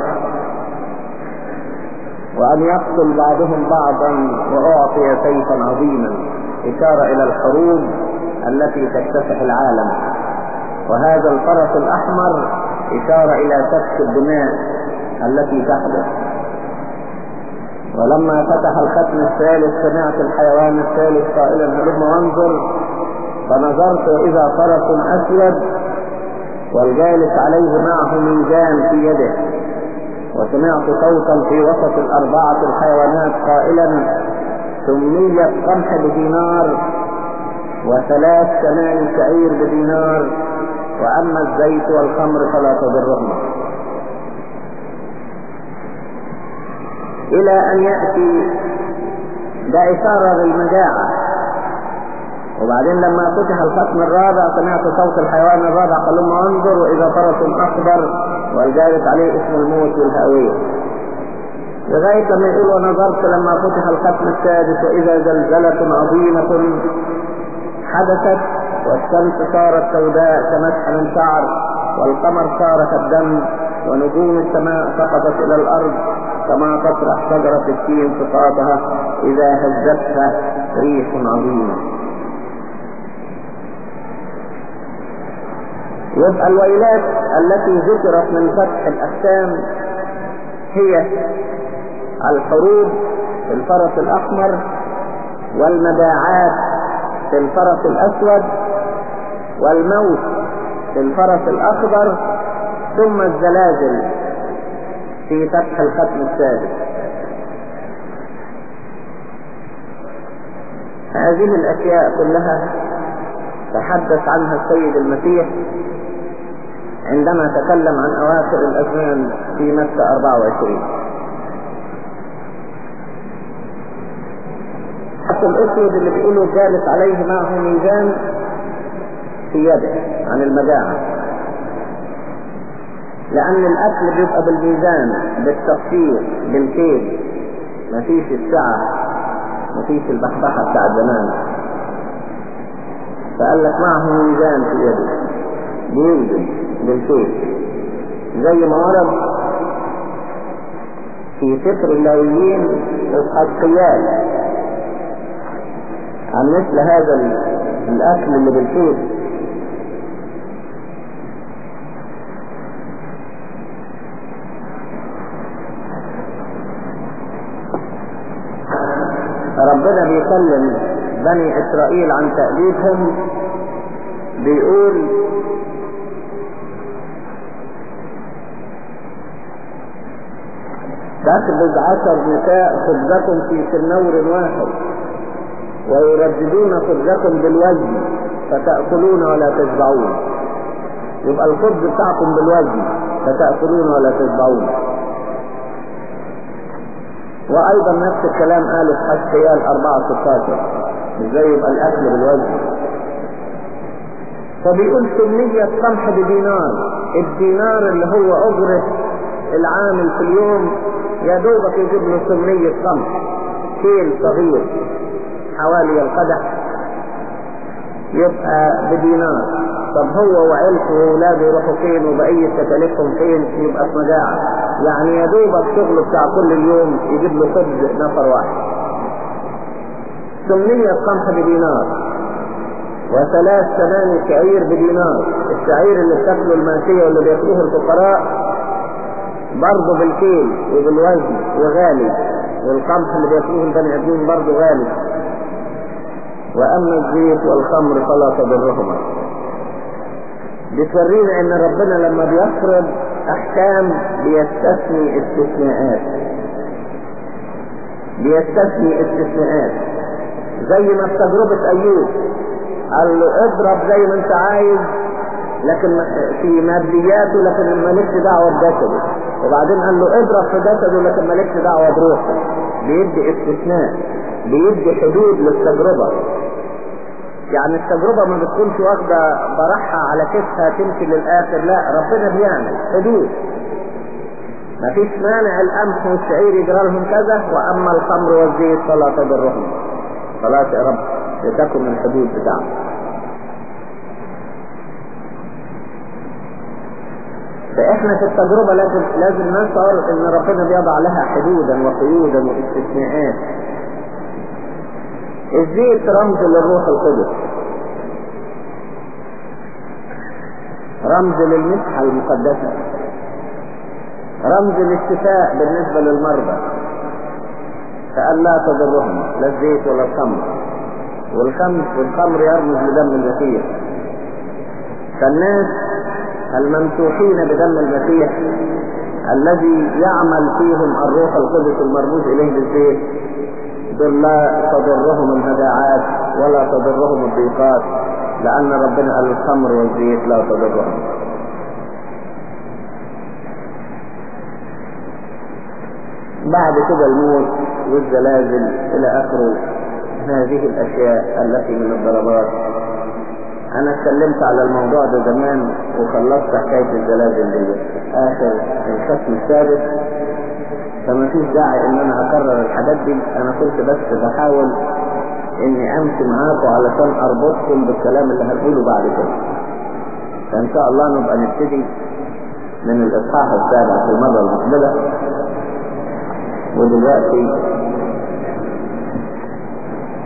وأن يقتل بعضهم بعضا وأعطي سيفا عظيما إشارة إلى الحروب التي تكتسح العالم وهذا الفرس الأحمر إشارة إلى سفك الدماء التي تحدث ولما فتح الختم الثالث سمعت الحيوان الثالث قائلا هلم وانظر فنظرت إذا فرس أسود والجالس عليه معه ميزان في يده وسمعت صوتا في وسط الأربعة الحيوانات قائلا ثمية قمح بدينار وثلاث سنان شعير بدينار وأما الزيت والخمر فلا تضرهما إلى أن يأتي ده إشارة للمجاعة وبعدين لما فتح الختم الرابع سمعت صوت الحيوان الرابع قال لهم انظر وإذا فرس أخضر والجالس عليه اسم الموت والهاوية لغاية ما يقول ونظرت لما فتح الختم السادس وإذا زلزلة عظيمة حدثت والشمس صارت سوداء كمسح من شعر والقمر صار كالدم ونجوم السماء سقطت إلى الأرض كما تطرح شجرة التين سقاطها إذا هزتها ريح عظيمة يبقى الويلات التي ذكرت من فتح الأقسام هي الحروب في الفرس الأحمر والمباعات في الفرس الأسود والموت في الفرس الأخضر ثم الزلازل في فتح الختم السادس هذه الأشياء كلها تحدث عنها السيد المسيح عندما تكلم عن أواخر الأزمان في متى 24 حتى الأسود اللي بيقولوا جالس عليه معه ميزان في يده عن المجاعة لأن الأكل بيبقى بالميزان بالتقصير بالكيل مفيش السعة مفيش البحبحة بتاع زمان فقال لك معه ميزان في يده بيوزن بالكيل زي ما ورد في سفر اللاويين القيال عن مثل هذا الأكل اللي بالكيل ربنا بيكلم بني إسرائيل عن تأديبهم بيقول تخبز عشر نساء خبزكم في سنور واحد ويرددون خبزكم بالوزن فتأكلون ولا تشبعون يبقى الخبز بتاعكم بالوزن فتأكلون ولا تشبعون وأيضا نفس الكلام قاله في حسيال 4 16 ازاي يبقى الأكل بالوزن فبيقول سمية قمح بدينار الدينار اللي هو أجرة العامل في اليوم يا دوبك يجيب له سمية قمح كيل صغير حوالي القدح يبقى بدينار طب هو وعيلته وولاده يروحوا فين وبقية تكاليفهم فين يبقى في مجاعة يعني يا دوبك شغله بتاع كل اليوم يجيب له خبز نفر واحد سمية قمح بدينار وثلاث ثمان شعير بدينار الشعير اللي بتاكله الماشية واللي بياكلوه الفقراء برضه بالكيل وبالوزن وغالي والقمح اللي بياكلوه البني ادمين برضه غالي واما الزيت والخمر فلا تضرهما بتورينا ان ربنا لما بيفرض احكام بيستثني استثناءات بيستثني استثناءات زي ما في تجربة ايوب قال له اضرب زي ما انت عايز لكن في مادياته لكن مالكش دعوة بجسده وبعدين قال له اضرب في جسده لكن مالكش دعوة بروحه بيدي استثناء بيدي حدود للتجربة يعني التجربة ما بتكونش واخدة براحة على كتفها تمشي للآخر لا ربنا بيعمل حدود ما فيش مانع القمح والشعير يجرى لهم كذا واما الخمر والزيت فلا تضرهم خلاص يا رب لتكن الحدود بتاعته فاحنا في التجربة لازم لازم نشعر ان ربنا بيضع لها حدودا وقيودا واستثناءات الزيت رمز للروح القدس رمز للمسحة المقدسة رمز للشفاء بالنسبة للمرضى فقال لا تضرهم لا الزيت ولا الخمر والخمر والخمر يرمز لدم المسيح فالناس الممسوحين بدم المسيح الذي يعمل فيهم الروح القدس المرموز اليه بالزيت دول لا تضرهم المجاعات ولا تضرهم الضيقات لأن ربنا قال الخمر والزيت لا تضرهم بعد كده الموت والزلازل إلى آخره هذه الأشياء التي من الضربات أنا اتكلمت على الموضوع ده زمان وخلصت حكاية الزلازل دي آخر القسم السادس فما فيش داعي إن أنا أكرر الحاجات دي أنا كنت بس بحاول إني أمشي معاكم علشان أربطكم بالكلام اللي هنقوله بعد كده فإن شاء الله نبقى نبتدي من الإصحاح السابع في المرة المقبلة ودلوقتي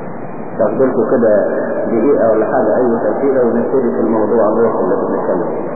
تاخدلكوا كده دقيقة ولا حاجة أي تأثيرة ونبتدي في الموضوع الروح اللي بنتكلم فيه